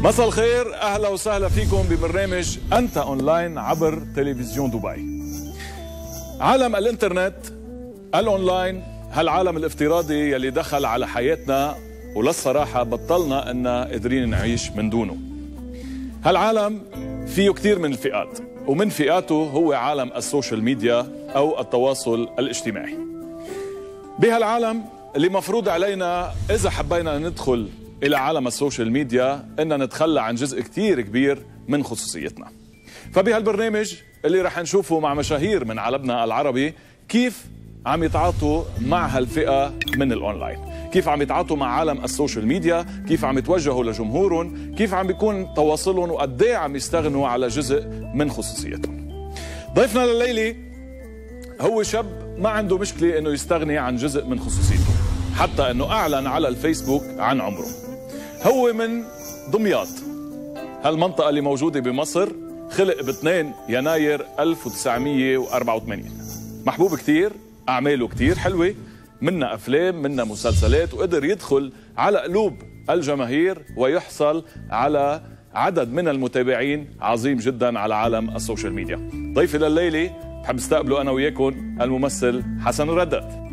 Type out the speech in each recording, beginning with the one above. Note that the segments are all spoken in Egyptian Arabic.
مساء الخير اهلا وسهلا فيكم ببرنامج انت اونلاين عبر تلفزيون دبي. عالم الانترنت الاونلاين هالعالم الافتراضي يلي دخل على حياتنا وللصراحه بطلنا ان قادرين نعيش من دونه. هالعالم فيه كثير من الفئات ومن فئاته هو عالم السوشيال ميديا او التواصل الاجتماعي. بهالعالم اللي مفروض علينا اذا حبينا ندخل الى عالم السوشيال ميديا ان نتخلى عن جزء كثير كبير من خصوصيتنا فبهالبرنامج اللي رح نشوفه مع مشاهير من عالمنا العربي كيف عم يتعاطوا مع هالفئه من الاونلاين كيف عم يتعاطوا مع عالم السوشيال ميديا كيف عم يتوجهوا لجمهورهم كيف عم بيكون تواصلهم وقد إيه عم يستغنوا على جزء من خصوصيتهم ضيفنا لليله هو شاب ما عنده مشكله انه يستغني عن جزء من خصوصيته حتى انه اعلن على الفيسبوك عن عمره هو من دمياط هالمنطقة اللي موجودة بمصر خلق ب 2 يناير 1984 محبوب كتير أعماله كتير حلوة منا أفلام منا مسلسلات وقدر يدخل على قلوب الجماهير ويحصل على عدد من المتابعين عظيم جدا على عالم السوشيال ميديا ضيفي لليلة بحب استقبله أنا وياكم الممثل حسن الرداد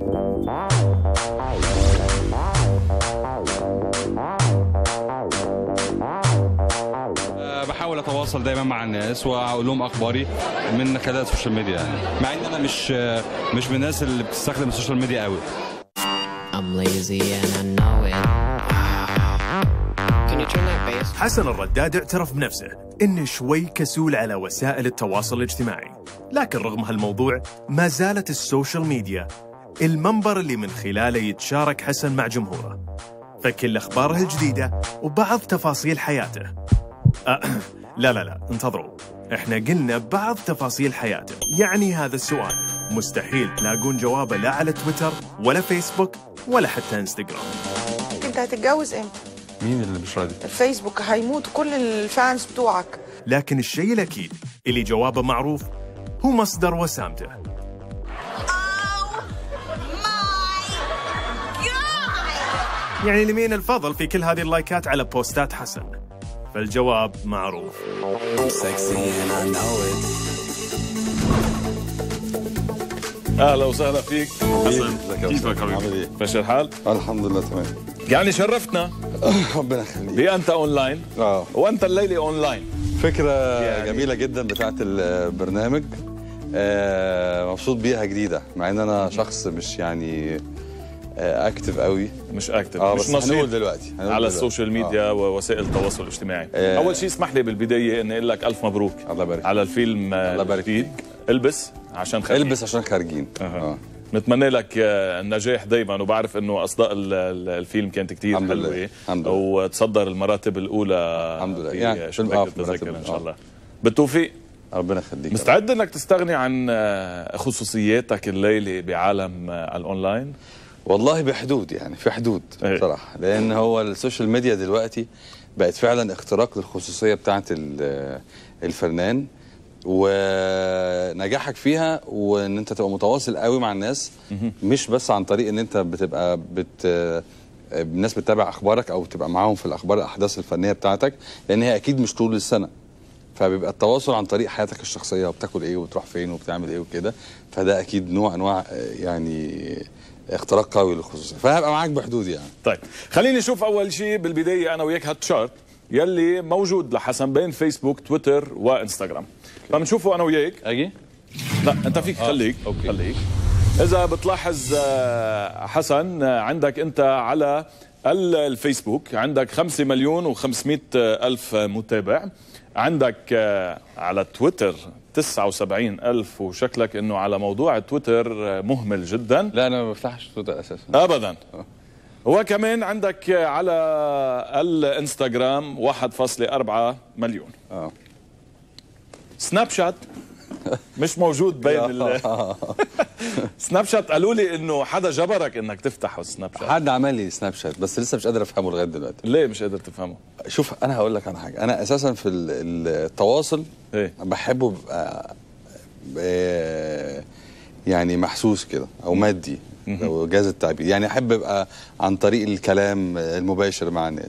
بحاول اتواصل دايما مع الناس واقول لهم اخباري من خلال السوشيال ميديا يعني مع ان انا مش مش من الناس اللي بتستخدم السوشيال ميديا قوي I'm lazy and I know it. Can you turn that bass? حسن الرداد اعترف بنفسه انه شوي كسول على وسائل التواصل الاجتماعي لكن رغم هالموضوع ما زالت السوشيال ميديا المنبر اللي من خلاله يتشارك حسن مع جمهوره فكل اخباره الجديده وبعض تفاصيل حياته أه لا لا لا انتظروا احنا قلنا بعض تفاصيل حياته يعني هذا السؤال مستحيل تلاقون جوابه لا على تويتر ولا فيسبوك ولا حتى انستغرام انت هتتجوز امتى؟ مين اللي مش راضي الفيسبوك هيموت كل الفانز بتوعك لكن الشيء الأكيد اللي جوابه معروف هو مصدر وسامته يعني لمين الفضل في كل هذه اللايكات على بوستات حسن فالجواب معروف اهلا وسهلا فيك حسن كيفك عامل حبيبي ايه؟ ماشي الحال الحمد لله تمام يعني شرفتنا ربنا يخليك بأنت اونلاين اه وانت الليله اونلاين فكرة يعني- جميلة جدا بتاعت البرنامج آه مبسوط بيها جديدة مع ان انا شخص مش يعني آه اكتف قوي مش اكتف اه مش بس هنقول نشيط دلوقتي هنقول على دلوقتي. السوشيال ميديا ووسائل التواصل الاجتماعي آه. اول شيء اسمح لي بالبدايه اني اقول لك الف مبروك الله يبارك على الفيلم آه، الله يبارك الجديد البس عشان آه. خير البس عشان خارجين أه. اه نتمنى لك آه، النجاح دايما وبعرف انه اصداء ال- ال- الفيلم كانت كتير الحمد لله. حلوه الحمد لله. وتصدر المراتب الاولى الحمد لله. في يعني شباك فيلم آه، في التذاكر مراتب- ان شاء آه. الله بالتوفيق ربنا يخليك مستعد انك تستغني عن آه، خصوصياتك الليله بعالم آه، الاونلاين والله بحدود يعني في حدود إيه. بصراحه لان هو السوشيال ميديا دلوقتي بقت فعلا اختراق للخصوصيه بتاعت ال- الفنان ونجاحك فيها وان انت تبقى متواصل قوي مع الناس مش بس عن طريق ان انت بتبقى بت الناس بتتابع اخبارك او تبقى معاهم في الاخبار الاحداث الفنيه بتاعتك لان هي اكيد مش طول السنه فبيبقى التواصل عن طريق حياتك الشخصيه وبتاكل ايه وبتروح فين وبتعمل ايه وكده فده اكيد نوع انواع آه، يعني اختراق قوي للخصوصيه فهبقى معاك بحدود يعني طيب خليني نشوف اول شيء بالبدايه انا وياك هالتشارت يلي موجود لحسن بين فيسبوك تويتر وانستغرام فبنشوفه انا وياك اجي لا انت فيك خليك أوكي. خليك اذا بتلاحظ آه، حسن آه، عندك انت على ال- الفيسبوك عندك 5 مليون و500 الف متابع عندك آه، على تويتر 79 ألف وشكلك انه على موضوع تويتر آه، مهمل جدا لا انا ما بفتحش تويتر اساسا ابدا وكمان عندك على الانستغرام 1.4 مليون اه سناب شات مش موجود بين ال... سناب شات قالوا لي انه حدا جبرك انك تفتحه سناب شات حد عمل لي سناب شات بس لسه مش قادر افهمه لغايه دلوقتي ليه مش قادر تفهمه شوف انا هقول لك على حاجه انا اساسا في ال- التواصل ايه بحبه بيبقى آه، يعني محسوس كده او مادي لو جاز التعبير يعني احب ابقى عن طريق الكلام المباشر مع الناس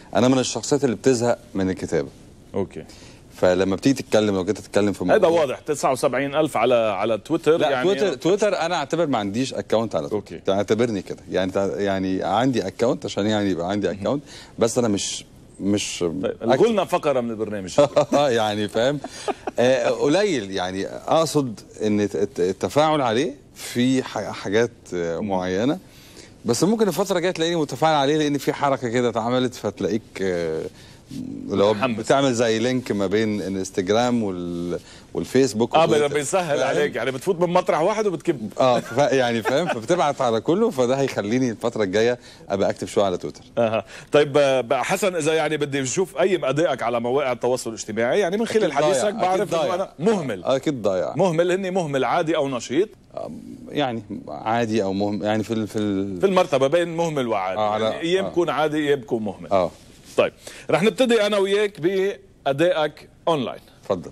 انا من الشخصيات اللي بتزهق من الكتابه اوكي فلما بتيجي تتكلم لو جيت تتكلم في هذا موضوع- واضح 79 ألف على على تويتر لا يعني تويتر تويتر انا اعتبر ما عنديش اكونت على أوكي. تويتر اعتبرني كده يعني تع- يعني عندي اكونت عشان يعني يبقى عندي اكونت بس انا مش مش الغوا لنا فقره من البرنامج اه يعني فاهم آه، قليل يعني اقصد ان الت- الت- التفاعل عليه في ح- حاجات آه، معينه بس ممكن الفتره الجايه تلاقيني متفاعل عليه لان في حركه كده اتعملت فتلاقيك آه، لو متحمس. بتعمل زي لينك ما بين الانستجرام وال والفيسبوك اه وتويتر. بيسهل فاهم؟ عليك يعني بتفوت من مطرح واحد وبتكب اه ف- يعني فاهم فبتبعت على كله فده هيخليني الفتره الجايه ابقى اكتف شويه على تويتر اها طيب آه، بقى حسن اذا يعني بدي اشوف اي ادائك على مواقع التواصل الاجتماعي يعني من خلال أكيد ضايع، حديثك أكيد بعرف انه ضايع. انا مهمل آه، اكيد ضايع مهمل هني مهمل عادي او نشيط يعني عادي او مهم يعني في ال في ال في المرتبه بين مهمل وعادي آه، على- يعني ايام آه. بكون عادي ايام بكون مهمل اه طيب رح نبتدي انا وياك بادائك اونلاين اتفضل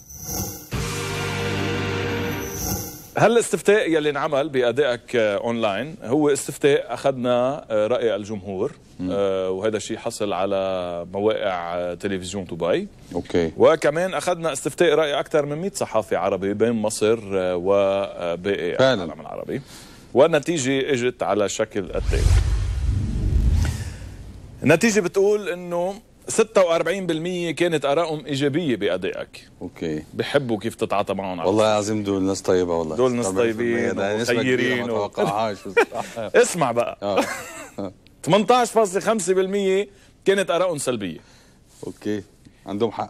هل الاستفتاء يلي انعمل بادائك آه، اونلاين هو استفتاء اخذنا آه، راي الجمهور آه، وهذا الشيء حصل على مواقع آه، تلفزيون دبي اوكي وكمان اخذنا استفتاء راي اكثر من 100 صحافي عربي بين مصر آه، وباقي فعلاً. العالم العربي والنتيجه اجت على الشكل التالي النتيجه بتقول انه 46% كانت ارائهم ايجابيه بادائك اوكي بحبوا كيف تتعاطى معهم على والله العظيم دول ناس طيبه والله دول ناس 40% طيبين ده نسبه كبيره وخيرين ما و- توقعهاش بصراحة. اسمع بقى اه 18.5% كانت ارائهم سلبيه اوكي عندهم حق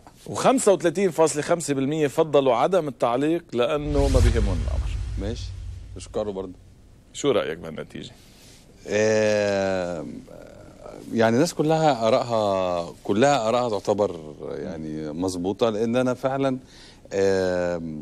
و35.5% فضلوا عدم التعليق لانه ما بيهمهم الامر ماشي اشكره برضه شو رايك بهالنتيجه آه، يعني الناس كلها ارائها كلها ارائها تعتبر يعني مظبوطه لان انا فعلا آم،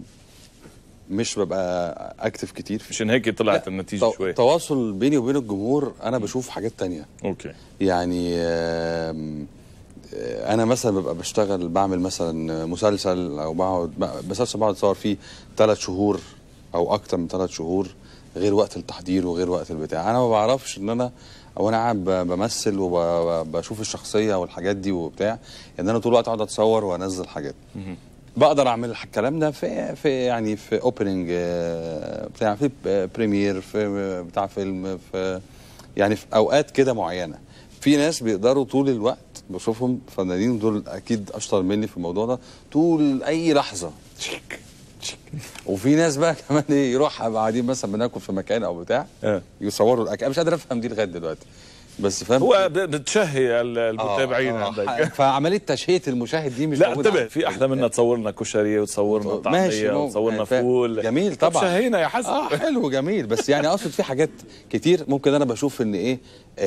مش ببقى اكتف كتير في مشان هيك طلعت النتيجه تو- شوي تواصل بيني وبين الجمهور انا بشوف حاجات تانية اوكي يعني آم، آه، انا مثلا ببقى بشتغل بعمل مثلا مسلسل او بقعد ب- مسلسل بقعد اصور فيه ثلاث شهور او اكتر من ثلاث شهور غير وقت التحضير وغير وقت البتاع انا ما بعرفش ان انا او انا قاعد ب- بمثل وبشوف الشخصيه والحاجات دي وبتاع ان انا طول الوقت اقعد اتصور وانزل حاجات بقدر اعمل الكلام ده في في يعني في اوبننج بتاع في بريمير في بتاع فيلم في يعني في اوقات كده معينه في ناس بيقدروا طول الوقت بشوفهم فنانين دول اكيد اشطر مني في الموضوع ده طول اي لحظه تشيك تشيك. وفي ناس بقى كمان ايه يروح أبقى قاعدين مثلا بناكل في مكان او بتاع آه. يصوروا الاكل انا مش قادر افهم دي لغايه دلوقتي بس فاهم هو ب- بتشهي ال- المتابعين آه، عندك آه، فعمليه تشهيه المشاهد دي مش لا موجودة انتبه عندي. في احلى منا تصور لنا كشري وتصور لنا ماشي، طعميه مو- وتصور لنا يعني فاهم. فول جميل طب طبعا شهينا يا حسن اه حلو جميل بس يعني اقصد في حاجات كتير ممكن انا بشوف ان ايه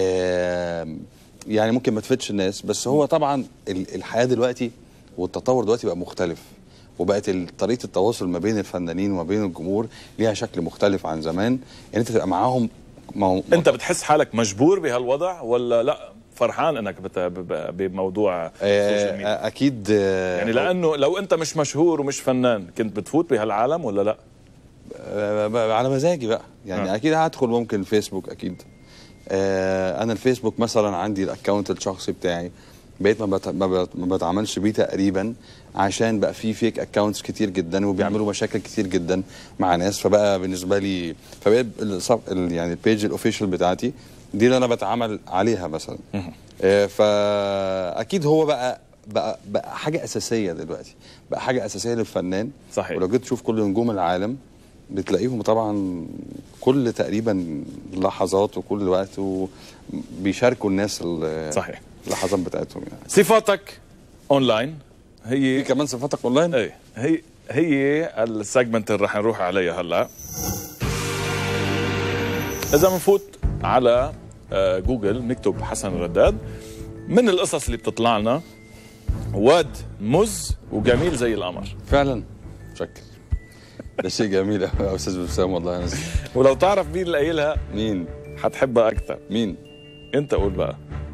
آم، يعني ممكن ما تفيدش الناس بس هو طبعا ال- الحياه دلوقتي والتطور دلوقتي بقى مختلف وبقت ال- طريقه التواصل ما بين الفنانين وما بين الجمهور ليها شكل مختلف عن زمان يعني انت تبقى معاهم مو... انت بتحس حالك مجبور بهالوضع ولا لا فرحان انك بت- ب- ب- بموضوع السوشيال ميديا آه اكيد آه يعني لانه لو انت مش مشهور ومش فنان كنت بتفوت بهالعالم ولا لا آه، ب- على مزاجي بقى يعني آه. آه. اكيد هدخل ممكن فيسبوك اكيد آه انا الفيسبوك مثلا عندي الاكونت الشخصي بتاعي بقيت ما, بت... ما, بت... ما بتعاملش بيه تقريبا عشان بقى في فيك اكونتس كتير جدا وبيعملوا مشاكل كتير جدا مع ناس فبقى بالنسبه لي فبقيت الصف... ال... يعني البيج الاوفيشال بتاعتي دي اللي انا بتعامل عليها مثلا آه فاكيد هو بقى بقى بقى حاجه اساسيه دلوقتي بقى حاجه اساسيه للفنان صحيح. ولو جيت تشوف كل نجوم العالم بتلاقيهم طبعا كل تقريبا لحظات وكل وقت وبيشاركوا الناس ال- صحيح. اللحظات بتاعتهم يعني صفاتك اونلاين في هي كمان صفاتك اونلاين ايه هي هي السيجمنت اللي رح نروح عليها هلا اذا بنفوت على آه، جوجل نكتب حسن الرداد من القصص اللي بتطلع لنا واد مز وجميل زي القمر فعلا شكل ده شيء جميل قوي يا استاذ بسام والله انا ولو تعرف مين اللي قايلها مين حتحبها اكثر مين انت قول بقى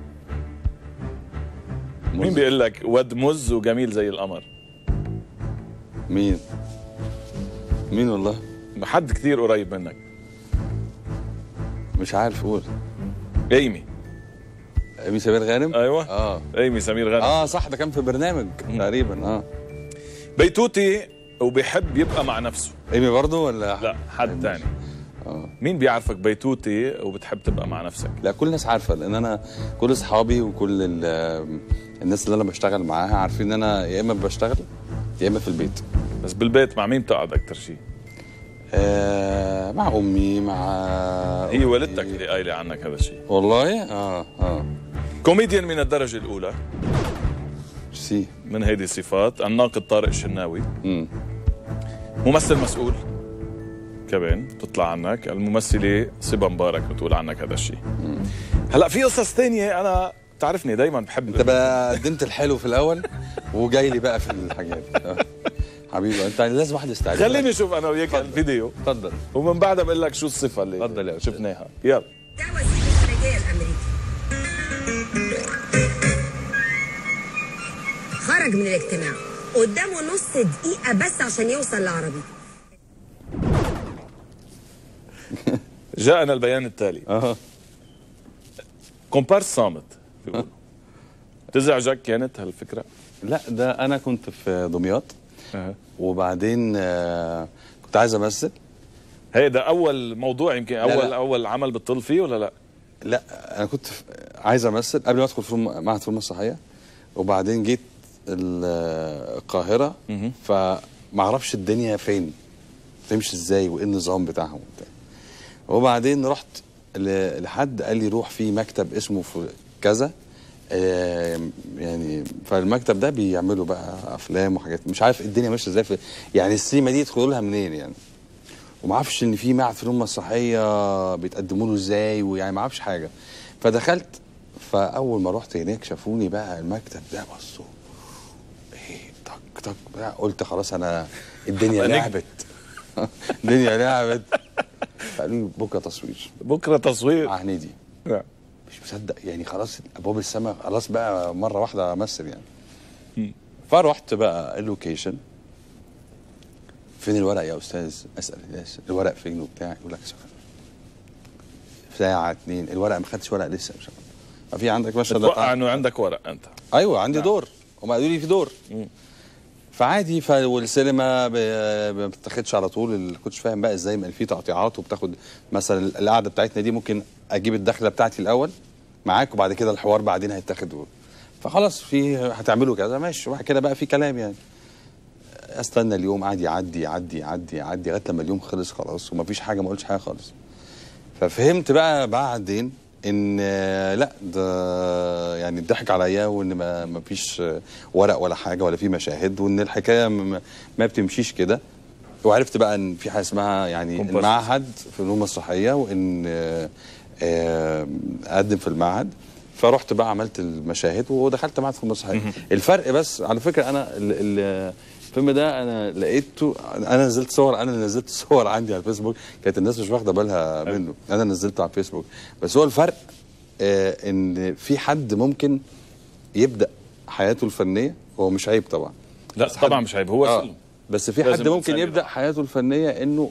مين مز- بيقول لك واد مز وجميل زي القمر مين مين والله حد كثير قريب منك مش عارف اقول ايمي ايمي سمير غانم ايوه اه ايمي سمير غانم اه صح ده كان في برنامج تقريبا اه بيتوتي وبيحب يبقى مع نفسه ايمي برضو ولا لا حد تاني آه. مين بيعرفك بيتوتي وبتحب تبقى مع نفسك لا كل الناس عارفه لان انا كل اصحابي وكل ال- الناس اللي انا بشتغل معاها عارفين ان انا يا اما بشتغل يا اما في البيت بس بالبيت مع مين بتقعد اكثر شيء آه مع امي مع هي أختي. والدتك اللي قايله عنك هذا الشيء والله اه اه كوميديان من الدرجه الاولى سي من هيدي الصفات الناقد طارق الشناوي امم ممثل مسؤول كمان بتطلع عنك الممثلة صبا مبارك بتقول عنك هذا الشيء هلا في قصص تانية انا تعرفني دايما بحب انت بقى قدمت الحلو في الاول وجاي لي بقى في الحاجات آه. حبيبي انت لازم واحد يستعجل خليني اشوف انا وياك الفيديو اتفضل ومن بعدها بقول لك شو الصفة اللي اتفضل يا أستاذ. شفناها يلا ده وزير الخارجية الأمريكي خرج من الاجتماع قدامه نص دقيقة بس عشان يوصل لعربيته جاءنا البيان التالي اه كومبارس صامت بيقولوا تزعجك كانت هالفكرة؟ لا ده انا كنت في دمياط أه. وبعدين آه كنت عايز امثل هي ده اول موضوع يمكن اول لا. اول عمل بتطل فيه ولا لا؟ لا انا كنت في- عايز امثل قبل ما ادخل فيلم معهد فيلم مسرحيه وبعدين جيت ال- القاهره فما اعرفش الدنيا فين تمشي ازاي وايه النظام بتاعهم وبتاع وبعدين رحت ل- لحد قال لي روح في مكتب اسمه في كذا آه، يعني فالمكتب ده بيعملوا بقى افلام وحاجات مش عارف الدنيا ماشيه ازاي في يعني السينما دي يدخلوا لها منين يعني وما اعرفش ان في معهد فنون مسرحيه بيتقدموا له ازاي ويعني ما اعرفش حاجه فدخلت فاول ما رحت هناك شافوني بقى المكتب ده بصوا ايه طق طق بقى قلت خلاص انا الدنيا هبقى نجم. لعبت الدنيا لعبت فقالوا لي بكره تصوير بكره تصوير مع هنيدي نعم. مش مصدق يعني خلاص ابواب السماء خلاص بقى مره واحده امثل يعني فرحت بقى اللوكيشن فين الورق يا استاذ اسال الناس الورق فين وبتاع يقول لك ساعه ساعه اتنين الورق ما خدتش ورق لسه مش عارف. في عندك مشهد بتوقع انه عندك ورق انت ايوه عندي دور هم قالوا لي في دور فعادي ف والسينما ب- ما بتاخدش على طول اللي كنتش فاهم بقى ازاي ما في تقطيعات وبتاخد مثلا القعده بتاعتنا دي ممكن اجيب الدخله بتاعتي الاول معاك وبعد كده الحوار بعدين هيتاخد فخلاص في هتعملوا كذا ماشي وبعد كده بقى في كلام يعني استنى اليوم قعد يعدي يعدي يعدي يعدي لغايه لما اليوم خلص خلاص ومفيش حاجه ما قلتش حاجه خالص ففهمت بقى بعدين ان آه، لا ده يعني اتضحك عليا وان ما ما فيش آه، ورق ولا حاجه ولا في مشاهد وان الحكايه م- ما بتمشيش كده وعرفت بقى ان في حاجه اسمها يعني Compartment. المعهد فنون مسرحيه وان آه، آه، اقدم في المعهد فرحت بقى عملت المشاهد ودخلت معهد فنون مسرحيه الفرق بس على فكره انا ال- ال- الفيلم ده انا لقيته انا نزلت صور انا اللي نزلت صور عندي على الفيسبوك كانت الناس مش واخده بالها منه انا نزلته على الفيسبوك بس هو الفرق آه ان في حد ممكن يبدا حياته الفنيه هو مش عيب طبعا لا بس طبعا حد- مش عيب هو آه. فيلم بس في لازم حد ممكن الإنسان يبدا يبقى. حياته الفنيه انه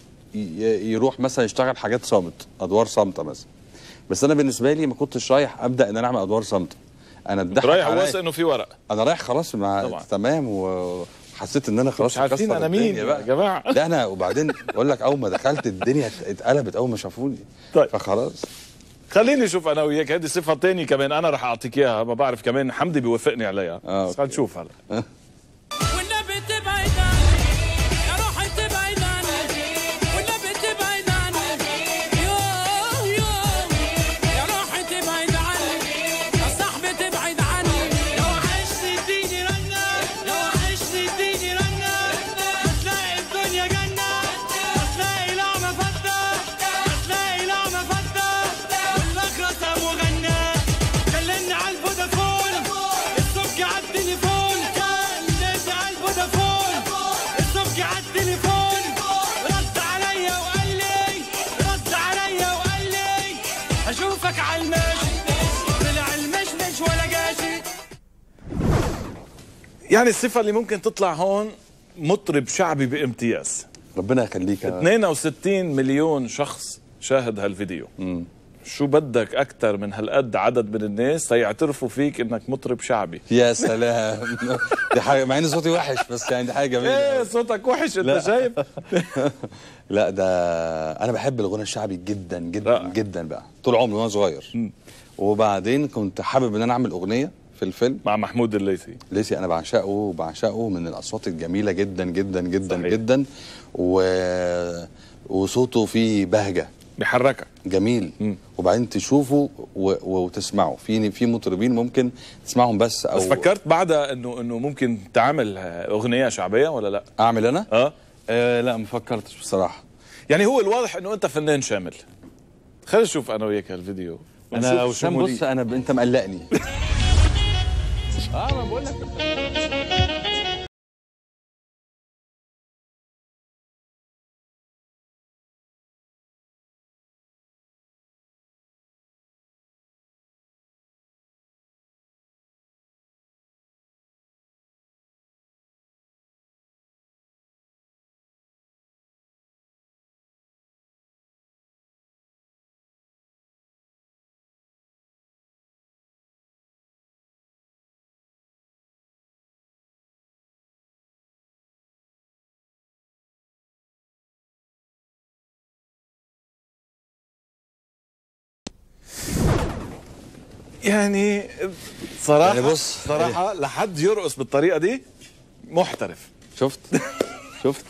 ي- يروح مثلا يشتغل حاجات صامت ادوار صامته مثلا بس انا بالنسبه لي ما كنتش رايح ابدا ان انا اعمل ادوار صامته انا اتضحك رايح عليا. واثق انه في ورق انا رايح خلاص مع طبعا. تمام وحسيت ان انا خلاص مش عارفين مكسر أنا مين الدنيا يا جماعة. لا انا وبعدين بقول لك اول ما دخلت الدنيا اتقلبت اول ما شافوني طيب. فخلاص خليني اشوف انا وياك هذه صفه تانية كمان انا رح اعطيك اياها ما بعرف كمان حمدي بيوافقني عليها آه، بس خلينا نشوف هلا والنبي تبعد عني يا روحي تبعد عني والنبي تبعد عني يوه يوه يا روحي تبعد عني يا صاحبي تبعد عني لو وحشني اديني رنة لو وحشني اديني رنة هتلاقي الدنيا جنة هتلاقي لعبة فتة هتلاقي لعبة فتة والمخرس ابو غنى كلمني على الفودافون الصبح على التليفون كلمني على الفودافون الصبح على التليفون رد عليا وقال لي رد عليا وقال لي اشوفك على المشي طلع المشمش ولا جاشي يعني الصفه اللي ممكن تطلع هون مطرب شعبي بامتياز ربنا يخليك يا- 62 مليون شخص شاهد هالفيديو شو بدك اكثر من هالقد عدد من الناس تيعترفوا فيك انك مطرب شعبي يا سلام دي حاجه مع ان صوتي وحش بس يعني دي حاجه جميله ايه صوتك وحش انت شايف لا ده انا بحب الغنى الشعبي جدا جدا رائع. جدا بقى طول عمري وانا صغير وبعدين كنت حابب ان انا اعمل اغنيه في الفيلم مع محمود الليثي ليسي انا بعشقه وبعشقه من الاصوات الجميله جدا جدا جدا صحيح. جدا و... وصوته فيه بهجه بحركك جميل مم. وبعدين تشوفه و... وتسمعه في في مطربين ممكن تسمعهم بس او بس فكرت بعدها انه انه ممكن تعمل اغنيه شعبيه ولا لا؟ اعمل انا اه آه لا ما فكرتش بصراحه يعني هو الواضح انه انت فنان شامل خلينا نشوف انا وياك هالفيديو ونشوف انا وسام شمولية. بص انا ب... انت مقلقني يعني صراحه يعني بص. صراحه لحد يرقص بالطريقه دي محترف شفت شفت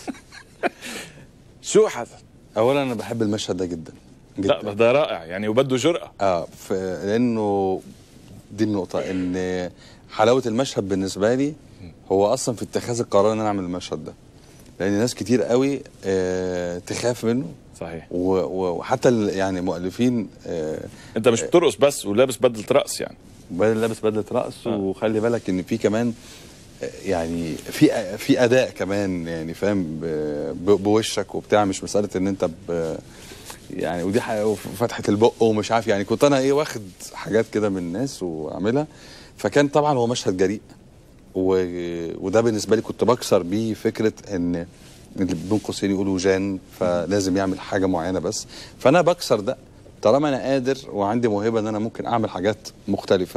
شو حسن اولا انا بحب المشهد ده جدا جدا لا ده رائع يعني وبده جرأة اه ف- لانه دي النقطة ان حلاوة المشهد بالنسبة لي هو اصلا في اتخاذ القرار ان انا اعمل المشهد ده لان ناس كتير قوي آه تخاف منه صحيح و- و- وحتى ال- يعني مؤلفين آه انت مش بترقص بس ولابس بدله رقص يعني بدل لابس بدله رقص وخلي بالك ان في كمان آه، يعني في في اداء كمان يعني فاهم ب- ب- بوشك وبتاع مش مساله ان انت ب يعني ودي حاجة وفتحه البق ومش عارف يعني كنت انا ايه واخد حاجات كده من الناس واعملها فكان طبعا هو مشهد جريء و... وده بالنسبه لي كنت بكسر بيه فكره ان اللي بين قوسين يقولوا جان فلازم يعمل حاجه معينه بس فانا بكسر ده طالما انا قادر وعندي موهبه ان انا ممكن اعمل حاجات مختلفه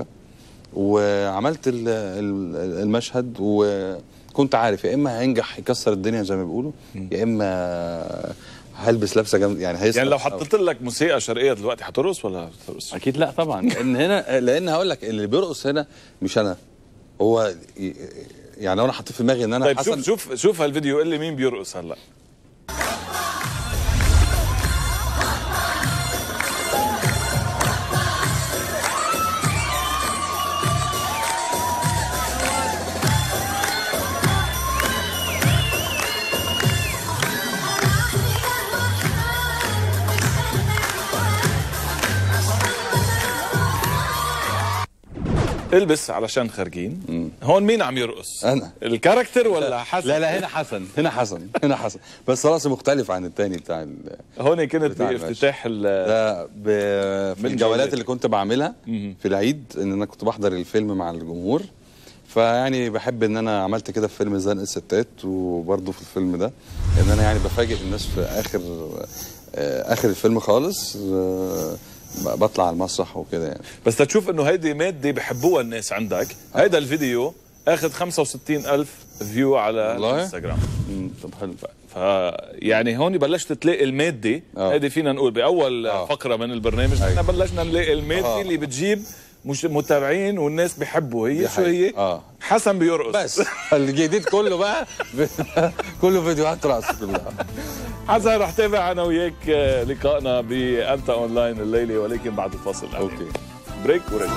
وعملت ال- ال- المشهد وكنت عارف يا اما هينجح يكسر الدنيا زي ما بيقولوا يا اما هلبس لبسه جامده يعني هيصرف يعني لو أو- حطيت لك موسيقى شرقيه دلوقتي هترقص ولا هترقص؟ اكيد لا طبعا لان هنا لان هقول لك اللي بيرقص هنا مش انا هو ي- يعني لو انا حطيت في دماغي ان انا طيب حسن شوف شوف شوف هالفيديو قول لي مين بيرقص هلا البس علشان خارجين هون مين عم يرقص؟ أنا. الكاركتر ولا حسن؟ لا لا هنا حسن هنا حسن هنا حسن بس راسي مختلف عن التاني بتاع ال... هون كنت بتاع المشهد. بافتتاح ال ده ب... في من الجولات جولات. اللي كنت بعملها في العيد ان انا كنت بحضر الفيلم مع الجمهور فيعني بحب ان انا عملت كده في فيلم زنق الستات وبرضه في الفيلم ده ان انا يعني بفاجئ الناس في اخر آه، اخر الفيلم خالص آه، ب- بطلع على المسرح وكده يعني بس تشوف انه هيدي ماده بحبوها الناس عندك هيدا الفيديو اخذ 65 الف فيو على والله؟ الانستغرام مم، طب حلو ف يعني هون بلشت تلاقي الماده آه. هيدي فينا نقول باول آه. فقره من البرنامج احنا بلشنا نلاقي الماده آه. اللي بتجيب مش متابعين والناس بيحبوا هي دي شو هي حقيقة. آه. حسن بيرقص بس الجديد كله بقى كله فيديوهات رقص كلها حسن رح تابع انا وياك آه، لقائنا بانت اونلاين الليله ولكن بعد الفاصل اوكي بريك ورجع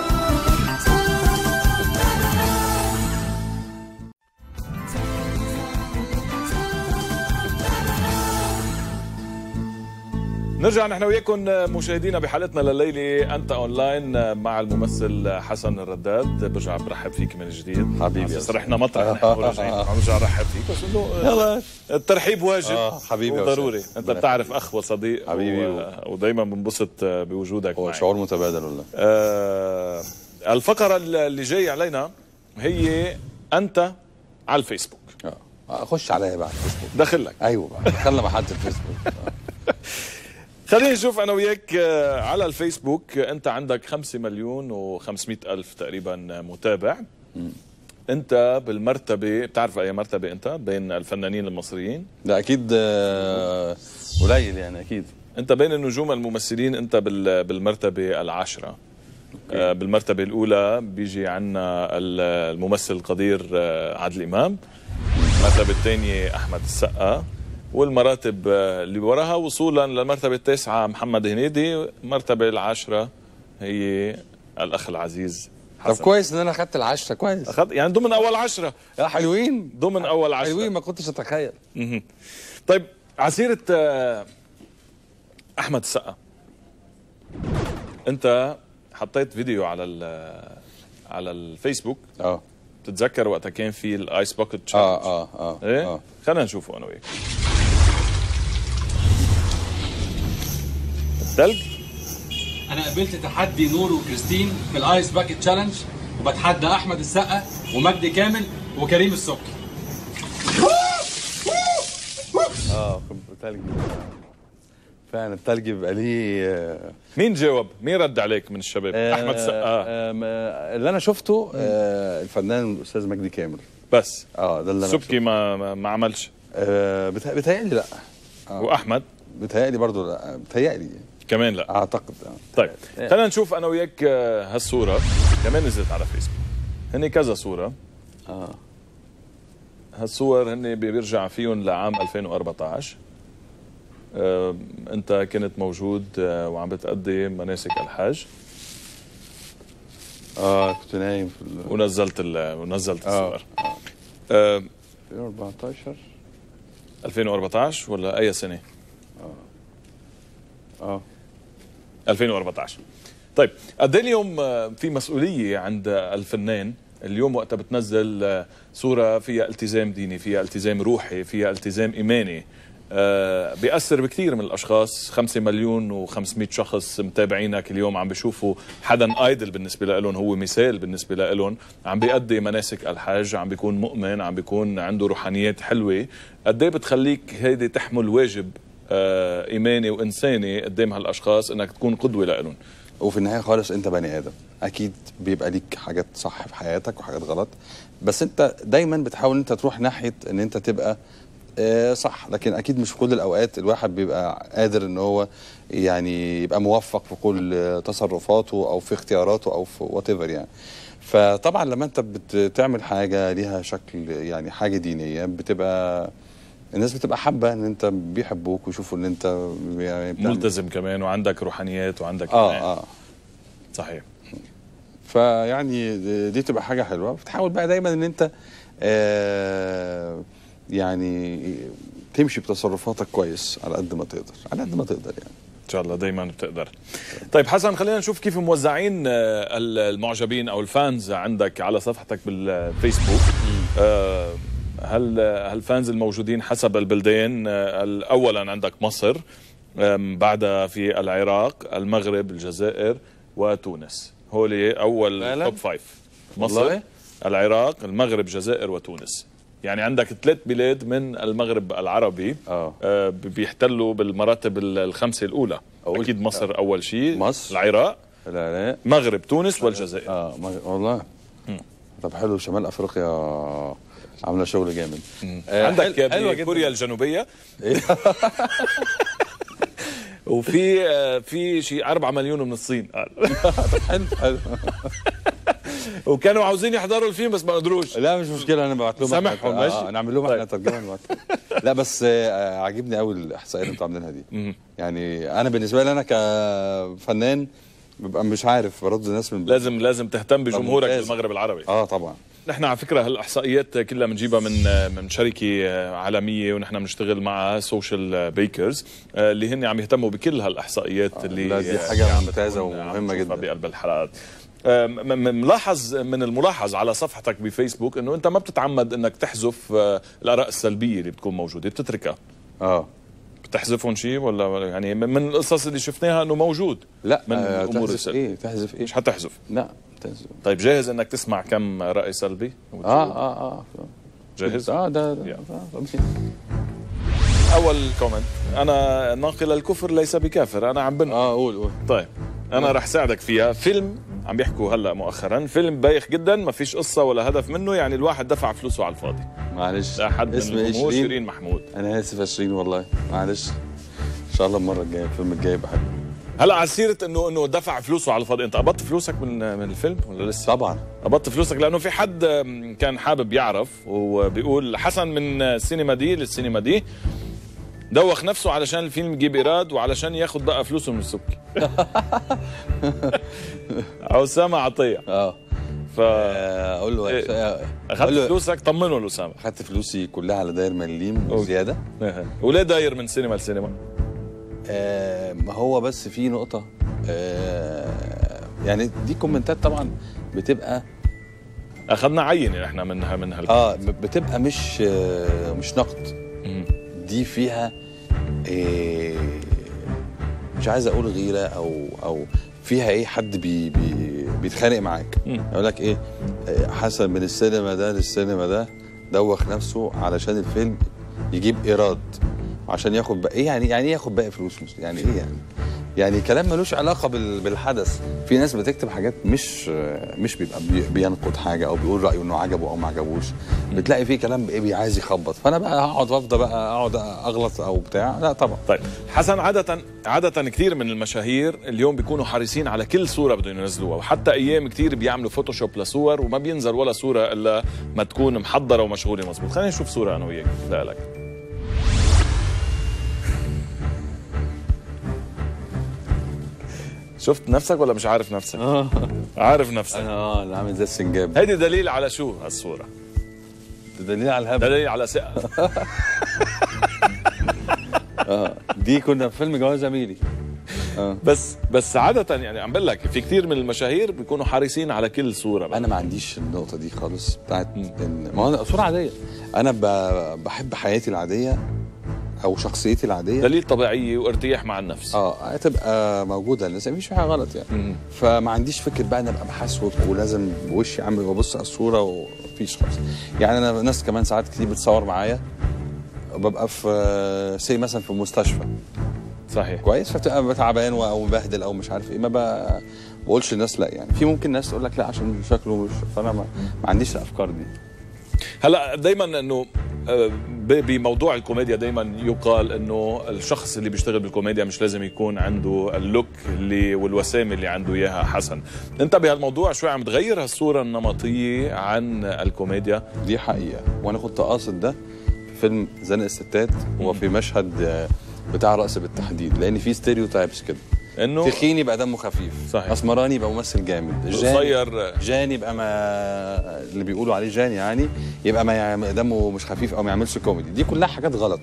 نرجع نحن وياكم مشاهدينا بحلقتنا لليله انت اونلاين مع الممثل حسن الرداد برجع برحب فيك من جديد حبيبي يا على رحنا مطرح نحن وراجعين عم نرجع نرحب فيك بس انه يلا الترحيب واجب آه، حبيبي يا وضروري أستاذ. انت ربنا بتعرف يخليك. اخ وصديق حبيبي و... ودايما بنبسط بوجودك هو معي. شعور متبادل والله آه الفقره اللي جاي علينا هي انت على الفيسبوك اه خش عليا بقى على الفيسبوك دخل لك ايوه بقى خلى محل الفيسبوك خلينا نشوف انا وياك آه، على الفيسبوك آه، انت عندك 5 مليون و500 الف تقريبا آه، متابع انت بالمرتبه بتعرف اي مرتبه انت بين الفنانين المصريين ده اكيد آه، قليل يعني اكيد انت بين النجوم الممثلين انت بال- بالمرتبه العاشره آه، بالمرتبه الاولى بيجي عنا ال- الممثل القدير آه، عادل امام المرتبه الثانيه احمد السقا والمراتب آه، اللي وراها وصولا للمرتبه التاسعه محمد هنيدي المرتبه العاشره هي الاخ العزيز طب حسن كويس ان انا اخدت العشرة كويس أخذ يعني ضمن اول عشره يا حلوين ضمن اول عشره حلوين ما كنتش اتخيل مهم. طيب عسيرة آه، أحمد السقا أنت حطيت فيديو على ال- على الفيسبوك اه بتتذكر وقتها كان في الايس باكيت اه تشالنج اه اه ايه اه خلينا نشوفه انا وياك الثلج انا قابلت تحدي نور وكريستين في الايس باكيت تشالنج وبتحدى احمد السقا ومجدي كامل وكريم السبكي اه التلج فعلا التلج بيبقى ليه آه، مين جاوب مين رد عليك من الشباب احمد السقا آه، آم، آه، اللي انا شفته آه، الفنان الاستاذ مجدي كامل بس اه ده اللي انا سبكي ما ما- ما عملش آه بتا- بتهيألي لا واحمد بتهيألي برضو لا بتهيألي كمان لا اعتقد آه. طيب خلينا نشوف انا وياك آه، هالصوره كمان نزلت على فيسبوك هن كذا صوره اه هالصور هن بيرجع فيهم لعام 2014 آه، انت كنت موجود آه، وعم بتأدي مناسك الحج اه كنت نايم في ال- ونزلت ال- ونزلت آه. الصور آه، 2014 2014 ولا اي سنه اه 2014 طيب قد إيه اليوم آه، في مسؤوليه عند الفنان اليوم وقتها بتنزل آه، صوره فيها التزام ديني فيها التزام روحي فيها التزام ايماني آه، بيأثر بكثير من الاشخاص 5 مليون و500 شخص متابعينك اليوم عم بيشوفوا حدا ايدل بالنسبه لهم هو مثال بالنسبه لهم عم بيأدي مناسك الحج عم بيكون مؤمن عم بيكون عنده روحانيات حلوه قد ايه بتخليك هيدي تحمل واجب آه، ايماني وانساني قدام هالاشخاص انك تكون قدوه لهم وفي النهايه خالص انت بني ادم اكيد بيبقى ليك حاجات صح في حياتك وحاجات غلط بس انت دايما بتحاول انت تروح ناحيه ان انت تبقى آه، صح لكن اكيد مش في كل الاوقات الواحد بيبقى قادر ان هو يعني يبقى موفق في كل آه، تصرفاته او في اختياراته او في وات يعني فطبعا لما انت بتعمل حاجه ليها شكل يعني حاجه دينيه بتبقى الناس بتبقى حابه ان انت بيحبوك ويشوفوا ان انت يعني بتعمل- ملتزم كمان وعندك روحانيات وعندك اه إيمان. اه صحيح فيعني دي- دي تبقى حاجه حلوه بتحاول بقى دايما ان انت آه يعني تمشي بتصرفاتك كويس على قد ما تقدر على قد ما تقدر يعني ان شاء الله دائما بتقدر طيب حسن خلينا نشوف كيف موزعين آه، المعجبين او الفانز عندك على صفحتك بالفيسبوك آه، هل هالفانز الموجودين حسب البلدان آه، اولا عندك مصر آم، بعدها في العراق المغرب الجزائر وتونس هولي اول فعلاً؟ توب فايف مصر والله؟ العراق المغرب الجزائر وتونس يعني عندك ثلاث بلاد من المغرب العربي آه. آه، بيحتلوا بالمراتب ال- الخمسه الاولى أقول- اكيد مصر اول شيء مصر. العراق لا لا مغرب تونس والجزائر اه ما- والله طب حلو شمال افريقيا عامله شغل جامد آه عندك حل- حلوة جداً. كوريا الجنوبيه وفي آه، في شيء 4 مليون من الصين حلو حلو وكانوا عاوزين يحضروا الفيلم بس ما قدروش لا مش مشكله انا ببعت لهم سامحهم، إحنا- ماشي؟ آه نعمل لهم احنا طيب. ترجمه نبعت لهم. لا بس آه عاجبني قوي الاحصائيه اللي انتوا عاملينها دي يعني انا بالنسبه لي انا كفنان ببقى مش عارف برد الناس من لازم لازم تهتم بجمهورك ممتاز. بالمغرب العربي اه طبعا نحن على فكره هالاحصائيات كلها بنجيبها من من شركه عالميه ونحن بنشتغل معها سوشيال بيكرز اللي هن عم يهتموا بكل هالاحصائيات اللي لا، دي حاجة اللي عم ممتازة بتكون- عم ومهمة نشوفها جدا. بقلب الحلقات آه، م- م- ملاحظ من الملاحظ على صفحتك بفيسبوك انه انت ما بتتعمد انك تحذف آه، الاراء السلبيه اللي بتكون موجوده بتتركها اه بتحذفهم شيء ولا ولا يعني من من القصص اللي شفناها انه موجود لا من آه الامور تحذف السلبيه ايه تحذف ايه مش حتحذف لا تحذف طيب جاهز انك تسمع كم راي سلبي اه اه اه جاهز اه ده, ده, يلا. ده, ده. اول كومنت انا ناقل الكفر ليس بكافر انا عم بن اه قول قول طيب انا رح ساعدك فيها فيلم عم بيحكوا هلا مؤخرا فيلم بايخ جدا ما فيش قصه ولا هدف منه يعني الواحد دفع فلوسه على الفاضي معلش لا حد من اسم ايه الجمهور شيرين شيرين محمود انا اسف يا شيرين والله معلش ان شاء الله المره الجايه الفيلم الجاي يبقى حلو هلا على سيره انه انه دفع فلوسه على الفاضي انت قبضت فلوسك من من الفيلم ولا لسه طبعا قبضت فلوسك لانه في حد كان حابب يعرف وبيقول حسن من السينما دي للسينما دي دوخ نفسه علشان الفيلم يجيب ايراد وعلشان ياخذ بقى فلوسه من السبكي اسامه عطيه اه ف آه، اقول له إيه. أقول اخذت له- فلوسك طمنه لاسامه اخدت فلوسي كلها على داير مليم وزياده وليه داير من سينما لسينما؟ آه ما هو بس في نقطه آه يعني دي كومنتات طبعا بتبقى اخذنا عينه احنا من من هال اه بتبقى مش آه مش نقد دي فيها آه مش عايز اقول غيره او او فيها ايه حد بي بي بيتخانق معاك مم. يقول لك ايه آه، حسن من السينما ده للسينما ده دوخ نفسه علشان الفيلم يجيب ايراد عشان ياخد بقى ايه يعني يعني ايه ياخد باقي فلوس يعني ايه يعني يعني كلام ملوش علاقه بال- بالحدث في ناس بتكتب حاجات مش آه، مش بيبقى بي- بينقد حاجه او بيقول رايه انه عجبه او ما عجبوش بتلاقي فيه كلام ايه بي- عايز يخبط فانا بقى هقعد وافضل بقى اقعد اغلط او بتاع لا طبعا طيب حسن عادة عادة كثير من المشاهير اليوم بيكونوا حريصين على كل صورة بدهم ينزلوها وحتى ايام كثير بيعملوا فوتوشوب لصور وما بينزل ولا صورة الا ما تكون محضرة ومشغولة مزبوط خلينا نشوف صورة انا وياك لا لك شفت نفسك ولا مش عارف نفسك؟ عارف نفسك اه اللي عامل زي السنجاب هيدي دليل على شو هالصورة؟ ده دليل على الهبل دليل على ثقة اه دي كنا في فيلم جواز زميلي بس بس عادة يعني عم بقول لك في كثير من المشاهير بيكونوا حريصين على كل صورة بقى. انا ما عنديش النقطه دي خالص بتاعت ان ما هو أنا صوره عاديه انا ب- بحب حياتي العاديه او شخصيتي العاديه دليل طبيعية وارتياح مع النفس اه تبقى موجوده للناس مفيش فيها غلط يعني فما عنديش فكره بقى انا ابقى بحسوك ولازم بوشي عامل وابص على الصوره ومفيش خالص يعني انا ناس كمان ساعات كتير بتصور معايا ببقى في سي مثلا في مستشفى صحيح كويس فبتبقى تعبان او مبهدل او مش عارف ايه ما ب- بقولش للناس لا يعني في ممكن ناس تقول لك لا عشان شكله مش فانا ما, ما عنديش الافكار دي هلا دائما انه آه، ب- بموضوع الكوميديا دائما يقال انه الشخص اللي بيشتغل بالكوميديا مش لازم يكون عنده اللوك اللي والوسامه اللي عنده اياها حسن انت بهالموضوع شوي عم تغير هالصوره النمطيه عن الكوميديا دي حقيقه وانا كنت قاصد ده في فيلم زنق الستات وفي مشهد آه، بتاع رقص بالتحديد لان في ستيريوتايبس كده انه تخين يبقى دمه خفيف صحيح. اسمراني يبقى ممثل جامد جان قصير جان يبقى ما اللي بيقولوا عليه جان يعني يبقى ما يعم- دمه مش خفيف او ما يعملش كوميدي دي كلها حاجات غلط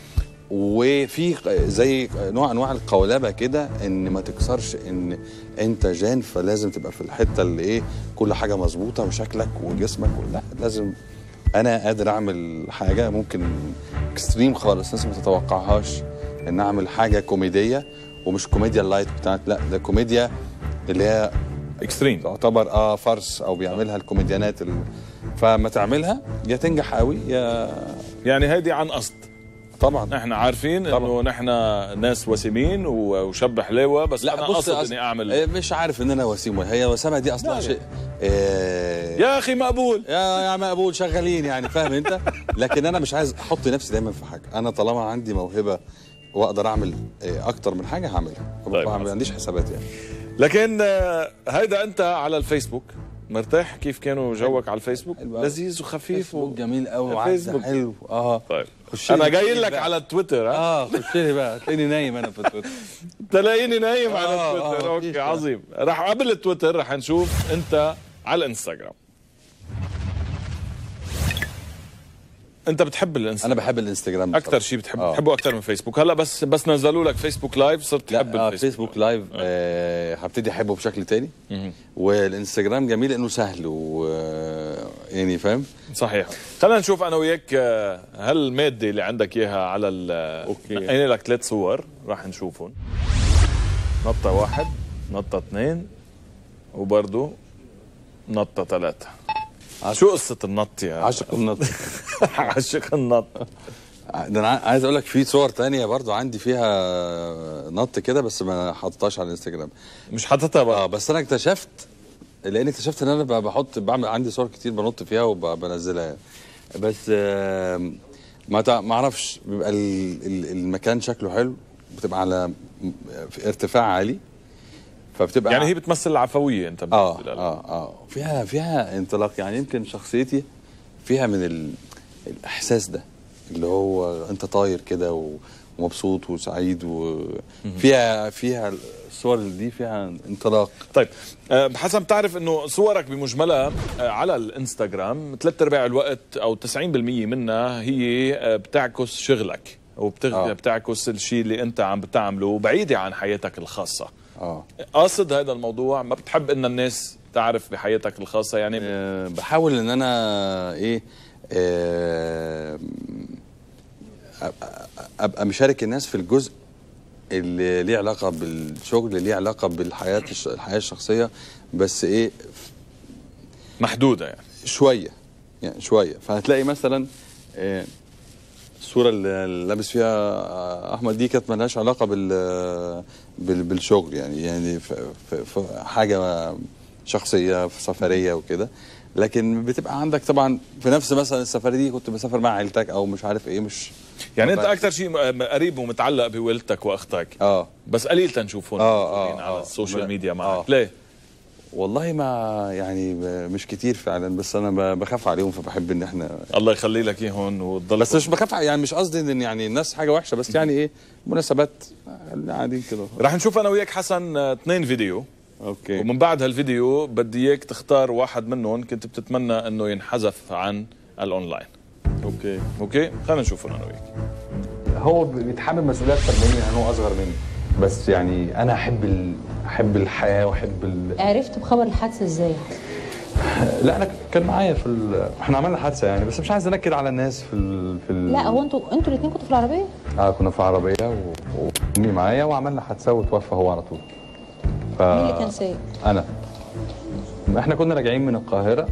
وفي زي نوع انواع القولبه كده ان ما تكسرش ان انت جان فلازم تبقى في الحته اللي ايه كل حاجه مظبوطه وشكلك وجسمك لا لازم انا قادر اعمل حاجه ممكن اكستريم خالص الناس ما تتوقعهاش ان اعمل حاجه كوميديه ومش كوميديا اللايت بتاعت لا ده كوميديا اللي هي اكستريم تعتبر اه فرس او بيعملها الكوميديانات ال... فما تعملها يا تنجح قوي يا يعني هيدي عن قصد طبعا احنا عارفين انه طبعاً. نحن ناس وسيمين و- وشب حلاوه بس انا بص قصد أص- اني اعمل إيه، مش عارف ان انا وسيم هي وسامه دي اصلا لا، شيء إيه يا اخي مقبول يا يا مقبول شغالين يعني فاهم انت لكن انا مش عايز احط نفسي دايما في حاجه انا طالما عندي موهبه واقدر اعمل إيه اكتر من حاجه هعملها طيب، ما عنديش حسابات يعني لكن آه، هيدا انت على الفيسبوك مرتاح كيف كانوا جوك على الفيسبوك حلو أوي. لذيذ وخفيف فيسبوك و... جميل قوي الفيسبوك. وعدى حلو اه طيب خش لي انا جاي كتير لك بقى. على التويتر ها اه خش لي بقى تلاقيني نايم انا في التويتر تلاقيني نايم على آه، التويتر آه، اوكي مفيش عظيم رح قبل التويتر رح نشوف انت على الانستغرام انت بتحب الانستغرام انا بحب الانستجرام اكثر بصراحة. شيء بتحب آه. بتحبه اكثر من فيسبوك هلا بس بس نزلوا لك فيسبوك لايف صرت تحب لا آه الفيسبوك فيسبوك لايف آه هبتدي احبه بشكل تاني والانستجرام جميل انه سهل و آه، يعني فاهم صحيح خلينا نشوف انا وياك آه، هالماده اللي عندك اياها على ال أوكي. نقينا لك ثلاث صور راح نشوفهم نطه واحد نطه اثنين وبرضه نطه ثلاثه شو قصه النط يا عاشق النط عاشق النط ده انا عايز اقول لك في صور تانية برضو عندي فيها نط كده بس ما حطيتهاش على الانستجرام مش حاططها اه بقى بس انا اكتشفت لان اكتشفت ان انا ب- بحط بعمل عندي صور كتير بنط فيها وبنزلها يعني. بس آه، ما تع- ما اعرفش بيبقى ال- ال- المكان شكله حلو بتبقى على م- في ارتفاع عالي فبتبقى يعني هي بتمثل العفويه انت اه بالنسبة لك. اه اه فيها فيها انطلاق يعني يمكن شخصيتي فيها من ال... الاحساس ده اللي هو انت طاير كده و- ومبسوط وسعيد وفيها فيها الصور دي فيها انطلاق طيب آه، حسن بتعرف انه صورك بمجملها آه، على الانستغرام ثلاث ارباع الوقت او 90% منها هي آه، بتعكس شغلك وبتغ... آه. بتعكس الشيء اللي انت عم بتعمله بعيده عن حياتك الخاصه اه قاصد هذا الموضوع ما بتحب ان الناس تعرف بحياتك الخاصه يعني آه، بحاول ان انا ايه آه، أبقى- ابقى مشارك الناس في الجزء اللي ليه علاقه بالشغل اللي ليه علاقه بالحياه الش- الحياه الشخصيه بس ايه محدوده يعني شويه يعني شويه فهتلاقي مثلا آه، الصوره اللي لابس فيها آه، احمد دي كانت ملهاش علاقه بال بال- بالشغل يعني يعني في, في, في حاجه شخصيه في سفريه وكده لكن بتبقى عندك طبعا في نفس مثلا السفريه دي كنت بسافر مع عيلتك او مش عارف ايه مش يعني انت طبعاً. اكثر شيء م- قريب ومتعلق بوالدتك واختك اه بس قليل تنشوفهم آه، آه، موجودين على آه. السوشيال لا. ميديا معك آه. ليه؟ والله ما يعني ب- مش كتير فعلا بس انا ب- بخاف عليهم فبحب ان احنا الله يخلي لك اياهم وتضل بس مش بخاف يعني مش قصدي ان يعني الناس حاجه وحشه بس يعني ايه مناسبات آه، قاعدين كده رح نشوف انا وياك حسن آه، اثنين فيديو اوكي ومن بعد هالفيديو بدي اياك تختار واحد منهم كنت بتتمنى انه ينحذف عن الاونلاين اوكي اوكي خلينا نشوفهم انا وياك هو بيتحمل مسؤوليه اكتر مني لان هو اصغر مني بس يعني انا احب ال... احب الحياه واحب ال... عرفت بخبر الحادثه ازاي؟ لا انا كان معايا في ال... احنا عملنا حادثه يعني بس مش عايز انكد على الناس في ال... في ال... لا هو انتوا انتوا الاثنين كنتوا في العربيه؟ اه كنا في عربيه و... وامي معايا وعملنا حادثه وتوفى هو على طول ف... مين اللي كان سايق؟ انا احنا كنا راجعين من القاهره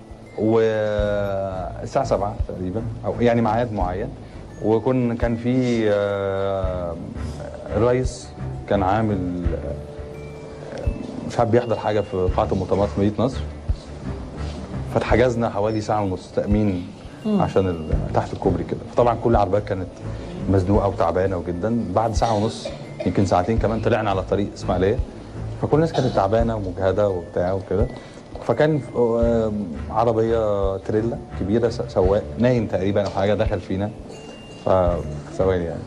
والساعه 7 تقريبا او يعني ميعاد معين وكن كان في آه، الرئيس كان عامل آه، مش عارف بيحضر حاجه في قاعه المؤتمرات في مدينه نصر فاتحجزنا حوالي ساعه ونص تامين عشان ال- تحت الكوبري كده فطبعا كل العربيات كانت مزنوقه وتعبانه جدا بعد ساعه ونص يمكن ساعتين كمان طلعنا على طريق اسماعيليه فكل الناس كانت تعبانه ومجهده وبتاع وكده فكان آه، عربيه تريلا كبيره س- سواق نايم تقريبا او حاجه دخل فينا ف ثواني يعني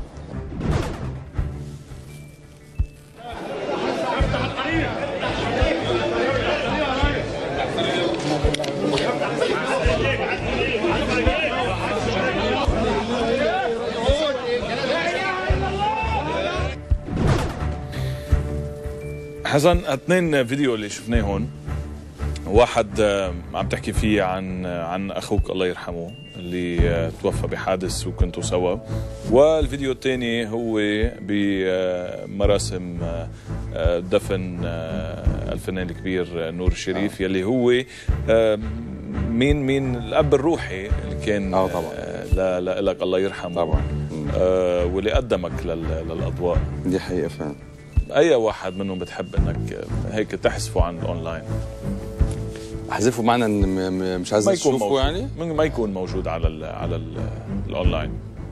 حسن اثنين فيديو اللي شفناه هون واحد آه، عم تحكي فيه عن آه، عن اخوك الله يرحمه اللي آه، توفى بحادث وكنتوا سوا والفيديو الثاني هو بمراسم آه، آه، دفن آه، الفنان الكبير آه، نور الشريف يلي هو آه، مين مين الاب الروحي اللي كان آه، طبعاً. آه، لا لك الله يرحمه طبعا مم. آه، واللي قدمك لل- للاضواء دي حقيقه فعلا اي واحد منهم بتحب انك هيك تحذفه عن الاونلاين احذفه معنى ان م- م- مش عايز ما يكون تشوفه موجود يعني من- ما يكون موجود على ال على ال الاونلاين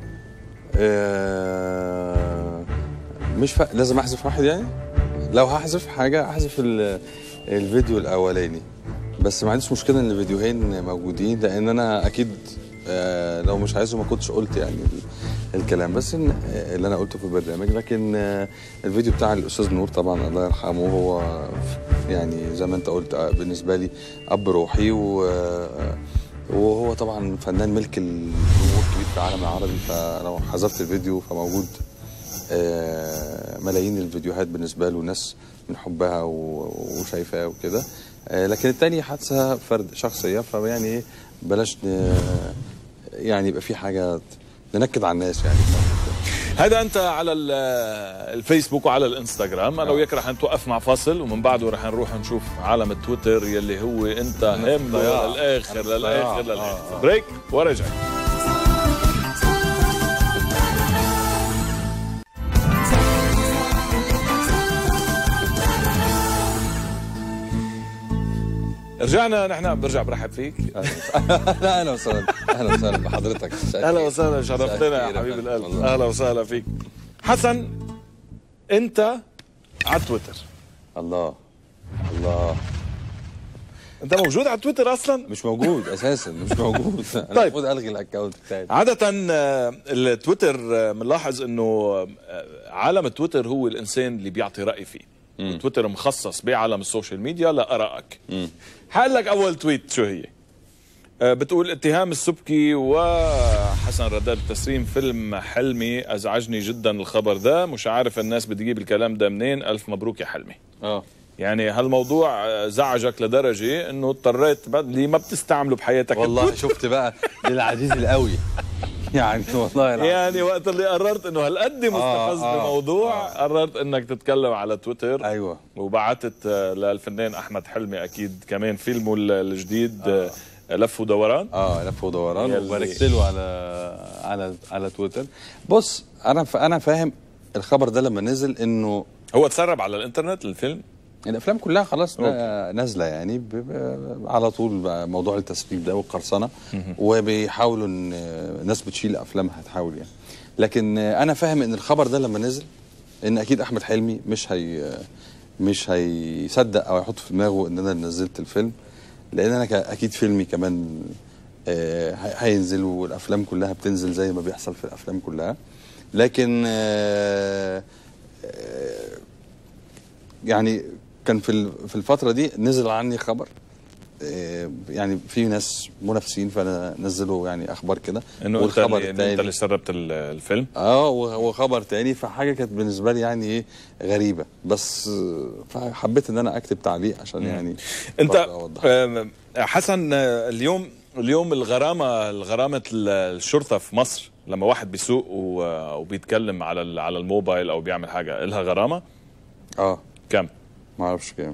آه، مش ف... لازم احذف واحد يعني لو هحذف حاجه احذف ال... الفيديو الاولاني بس ما عنديش مشكله ان الفيديوهين موجودين لان انا اكيد آه، لو مش عايزه ما كنتش قلت يعني ال- الكلام بس إن آه، اللي انا قلته في البرنامج لكن آه، الفيديو بتاع الاستاذ نور طبعا الله يرحمه هو يعني زي ما انت قلت آه، بالنسبه لي اب روحي و آه، وهو طبعا فنان ملك الجمهور كبير في العالم العربي فلو حذفت الفيديو فموجود آه، ملايين الفيديوهات بالنسبه له ناس من حبها و- وشايفاه وكده آه، لكن التاني حادثه فرد شخصيه فيعني ايه بلاش ن- يعني يبقى في حاجه ننكد على الناس يعني هذا انت على ال- الفيسبوك وعلى الانستغرام انا وياك رح نتوقف مع فاصل ومن بعده رح نروح نشوف عالم التويتر يلي هو انت هم ضياع. للاخر ضياع. للاخر آه، للاخر آه. بريك ورجع رجعنا نحن برجع برحب فيك لا اهلا وسهلا اهلا وسهلا بحضرتك اهلا وسهلا شرفتنا يا مساء حبيب الخير. القلب والله. اهلا وسهلا فيك حسن انت على تويتر الله الله انت موجود على تويتر اصلا مش موجود اساسا مش موجود انا طيب. المفروض الغي الاكونت بتاعي عادة آه، التويتر آه، بنلاحظ انه آه، عالم التويتر هو الانسان اللي بيعطي رأي فيه تويتر مخصص بعالم السوشيال ميديا لآرائك حقول لك اول تويت شو هي آه، بتقول اتهام السبكي وحسن رداد بتسريم فيلم حلمي ازعجني جدا الخبر ده مش عارف الناس بتجيب الكلام ده منين الف مبروك يا حلمي اه يعني هالموضوع آه، زعجك لدرجه انه اضطريت بعد- اللي ما بتستعمله بحياتك والله التويتر. شفت بقى دي العزيز القوي يعني والله العظيم. يعني وقت اللي قررت انه هالقد مستفز آه، بموضوع قررت انك تتكلم على تويتر ايوه وبعتت آه، للفنان احمد حلمي اكيد كمان فيلمه ال- الجديد آه. لف ودوران اه لف ودوران يلي- وباركت له على على على تويتر بص انا ف... انا فاهم الخبر ده لما نزل انه هو تسرب على الانترنت الفيلم الافلام كلها خلاص نا- نازله يعني ب... ب... على طول بقى موضوع التسريب ده والقرصنه وبيحاولوا ان الناس بتشيل افلامها تحاول يعني لكن انا فاهم ان الخبر ده لما نزل ان اكيد احمد حلمي مش هي مش هيصدق او يحط في دماغه ان انا نزلت الفيلم لان انا ك- اكيد فيلمي كمان آه، هي- هينزل والافلام كلها بتنزل زي ما بيحصل في الافلام كلها لكن آه، آه، يعني كان في ال- في الفتره دي نزل عني خبر آه، يعني في ناس منافسين فانا نزلوا يعني اخبار كده انه انت والخبر اللي, إنه انت اللي سربت ال- الفيلم اه و- وخبر تاني فحاجه كانت بالنسبه لي يعني ايه غريبه بس آه، فحبيت ان انا اكتب تعليق عشان يعني انت برضه أوضح. آم، حسن آه، اليوم اليوم الغرامه الغرامه ال- الشرطه في مصر لما واحد بيسوق و- وبيتكلم على ال- على الموبايل او بيعمل حاجه لها غرامه اه كم ما اعرفش كام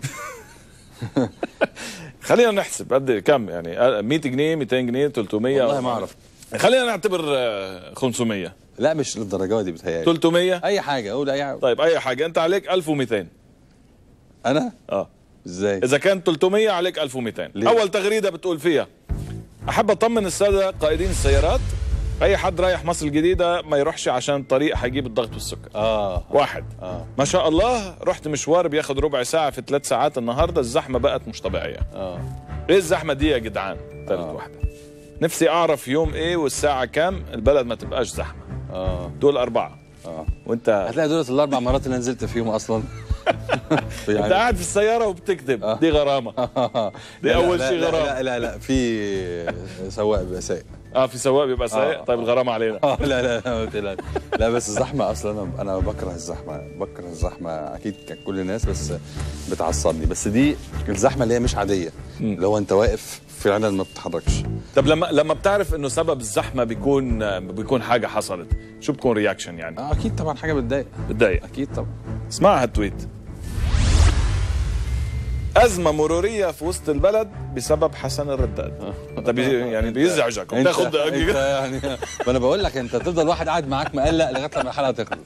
خلينا نحسب قد إيه؟ كم يعني آه، 100 جنيه 200 جنيه 300 والله ما اعرف خلينا نعتبر آه، 500 لا مش للدرجه دي بتهيألي 300 اي حاجه قول اي حاجه طيب اي حاجه انت عليك 1200 انا اه ازاي اذا كان 300 عليك 1200 ليه؟ اول تغريده بتقول فيها احب اطمن الساده قائدين السيارات اي حد رايح مصر الجديده ما يروحش عشان الطريق حيجيب الضغط والسكر اه واحد اه ما شاء الله رحت مشوار بياخد ربع ساعه في ثلاث ساعات النهارده الزحمه بقت مش طبيعيه اه ايه الزحمه دي يا جدعان ثالث آه. واحده نفسي اعرف يوم ايه والساعه كام البلد ما تبقاش زحمه اه دول اربعه اه وانت هتلاقي دولت الاربع مرات اللي نزلت فيهم اصلا انت قاعد في السياره وبتكتب دي غرامه دي لا، اول لا، شيء لا، غرامه لا لا لا في سواق بيبقى سايق اه في سواق بيبقى سايق آه. طيب الغرامه علينا اه لا لا لا ما تقلقش. لا بس الزحمه اصلا انا انا بكره الزحمه بكره الزحمه اكيد ككل الناس بس بتعصبني بس دي الزحمه اللي هي مش عاديه اللي هو انت واقف فعلا ما بتتحركش طب لما لما بتعرف انه سبب الزحمه بيكون بيكون حاجه حصلت شو بيكون رياكشن يعني آه، اكيد طبعا حاجه بتضايق بتضايق اكيد طبعا اسمع هالتويت أزمة مرورية في وسط البلد بسبب حسن الرداد انت بي يعني بيزعجك انت, وبتاخد انت يعني ما انا بقول لك انت تفضل واحد قاعد معاك مقلق لغايه لما الحلقه تخلص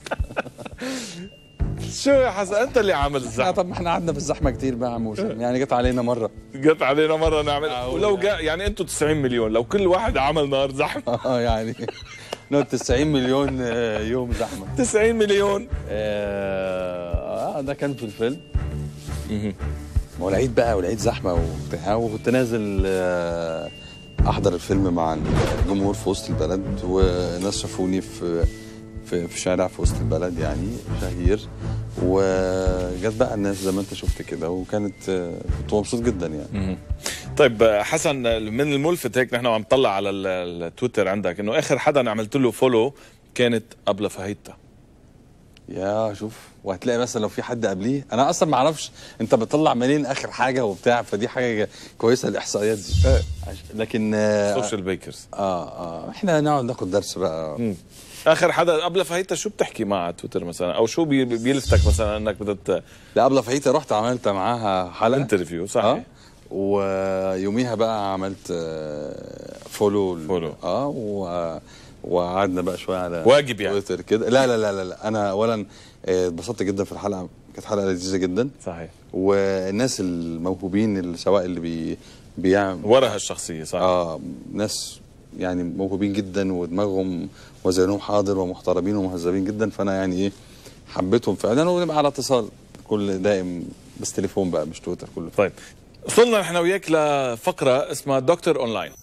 شو يا حسن انت اللي عامل لا الزحمة طب ما احنا قعدنا في الزحمه كتير بقى يا عم وسام. يعني جت علينا مره جت علينا مرة نعمل ولو جاء يعني انتوا 90 مليون لو كل واحد عمل نهار زحمة اه يعني نقعد 90 مليون آه، يوم زحمه 90 مليون اه آه، ده كان في الفيلم ما هو العيد بقى والعيد زحمه وبتاع وكنت نازل آه، احضر الفيلم مع الجمهور في وسط البلد وناس شافوني في في في شارع في وسط البلد يعني شهير وجت بقى الناس زي ما انت شفت كده وكانت آه، كنت مبسوط جدا يعني طيب حسن من الملفت هيك نحن عم نطلع على ال- التويتر عندك انه اخر حدا عملت له فولو كانت ابله فهيتا يا شوف وهتلاقي مثلا لو في حد قبليه انا اصلا ما اعرفش انت بتطلع منين اخر حاجه وبتاع فدي حاجه كويسه الاحصائيات دي عش- لكن اه سوشيال بيكرز اه, آه احنا نقعد ناخد درس بقى اخر حدا ابله فهيتا شو بتحكي معها على تويتر مثلا او شو بي- بيلفتك مثلا انك بدك لا قبل فايته رحت عملت معاها حلقه انترفيو صحيح اه ويوميها بقى عملت آه فولو فولو. اه و وقعدنا بقى شويه على واجب يعني. تويتر كده لا لا لا لا, لا. انا اولا آه، اتبسطت جدا في الحلقه كانت حلقه لذيذه جدا صحيح والناس الموهوبين اللي سواء اللي بي بيعمل ورا هالشخصيه صح اه ناس يعني موهوبين جدا ودماغهم وذهنهم حاضر ومحترمين ومهذبين جدا فانا يعني ايه حبيتهم فعلا ونبقى على اتصال كل دائم بس تليفون بقى مش تويتر كله طيب وصلنا نحن وياك لفقره اسمها دكتور اونلاين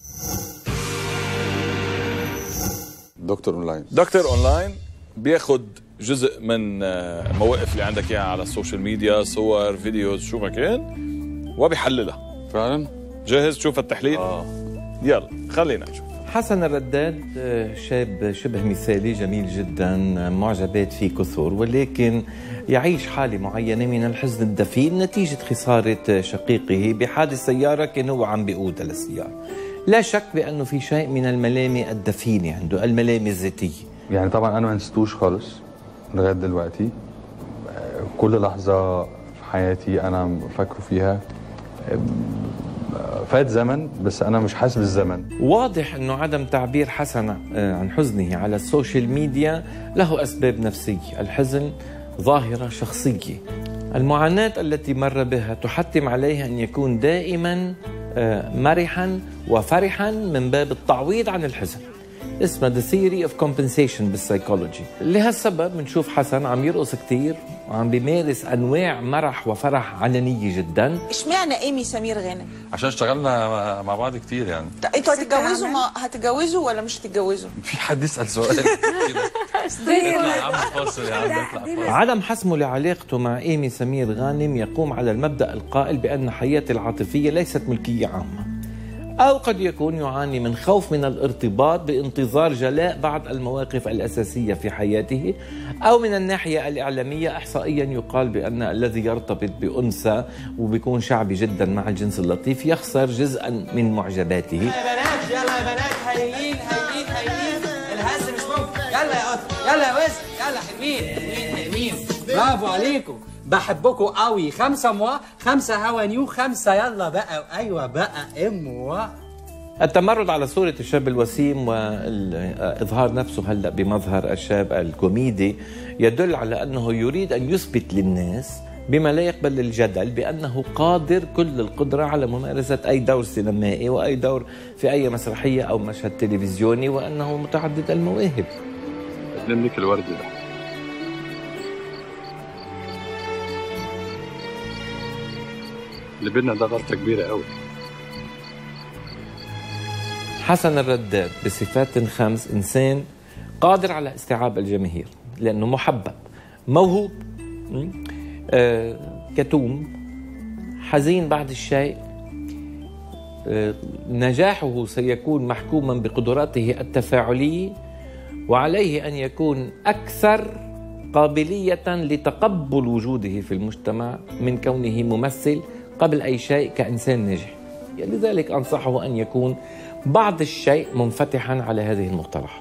دكتور اونلاين دكتور اونلاين بياخد جزء من آه، مواقف اللي عندك اياها على السوشيال ميديا صور فيديوز شو ما كان وبيحللها فعلا جاهز تشوف التحليل اه يلا خلينا نشوف حسن الرداد آه، شاب شبه مثالي جميل جدا آه، معجبات فيه كثر ولكن يعيش حالة معينة من الحزن الدفين نتيجة خسارة آه، شقيقه بحادث سيارة كان هو عم بيقودها للسيارة لا شك بأنه في شيء من الملامة الدفينة عنده الملامة الذاتية يعني طبعا انا ما نسيتوش خالص لغايه دلوقتي آه، كل لحظه في حياتي انا فاكره فيها آه، فات زمن بس انا مش حاسس بالزمن واضح انه عدم تعبير حسن آه، عن حزنه على السوشيال ميديا له اسباب نفسيه، الحزن ظاهره شخصيه. المعاناه التي مر بها تحتم عليه ان يكون دائما آه، مرحا وفرحا من باب التعويض عن الحزن. اسمها The Theory of Compensation بالسيكولوجي لهالسبب بنشوف حسن عم يرقص كتير وعم بيمارس أنواع مرح وفرح علنية جدا اشمعنى ايمي سمير غانم عشان اشتغلنا مع بعض كتير يعني طب انتوا هتتجوزوا ما هتتجوزوا ولا مش هتتجوزوا في حد يسال سؤال اطلع يا عم فاصل يا عم اطلع فاصل عدم حسمه لعلاقته مع إيمي سمير غانم يقوم على المبدأ القائل بأن حياتي العاطفية ليست ملكية عامة أو قد يكون يعاني من خوف من الارتباط بانتظار جلاء بعض المواقف الأساسية في حياته أو من الناحية الإعلامية إحصائيا يقال بأن الذي يرتبط بأنثى وبيكون شعبي جدا مع الجنس اللطيف يخسر جزءا من معجباته يا بنات يلا يا بنات هايلين هايلين هايلين الهز مش ممكن يلا يا قطر يلا يا وزن يلا حلوين حلوين حلوين برافو عليكم بحبكم قوي خمسة موا خمسة هوا نيو خمسة يلا بقى أيوة بقى اموا التمرد على صورة الشاب الوسيم وإظهار نفسه هلأ بمظهر الشاب الكوميدي يدل على أنه يريد أن يثبت للناس بما لا يقبل الجدل بأنه قادر كل القدرة على ممارسة أي دور سينمائي وأي دور في أي مسرحية أو مشهد تلفزيوني وأنه متعدد المواهب نملك الورد ده اللي بينا ده غلطه كبيره قوي حسن الرداد بصفات خمس إنسان قادر على استيعاب الجماهير لأنه محبب موهوب م? آه، كتوم حزين بعد الشيء آه، نجاحه سيكون محكوما بقدراته التفاعلية وعليه أن يكون أكثر قابلية لتقبل وجوده في المجتمع من كونه ممثل قبل أي شيء كإنسان ناجح لذلك أنصحه أن يكون بعض الشيء منفتحا على هذه المقترحات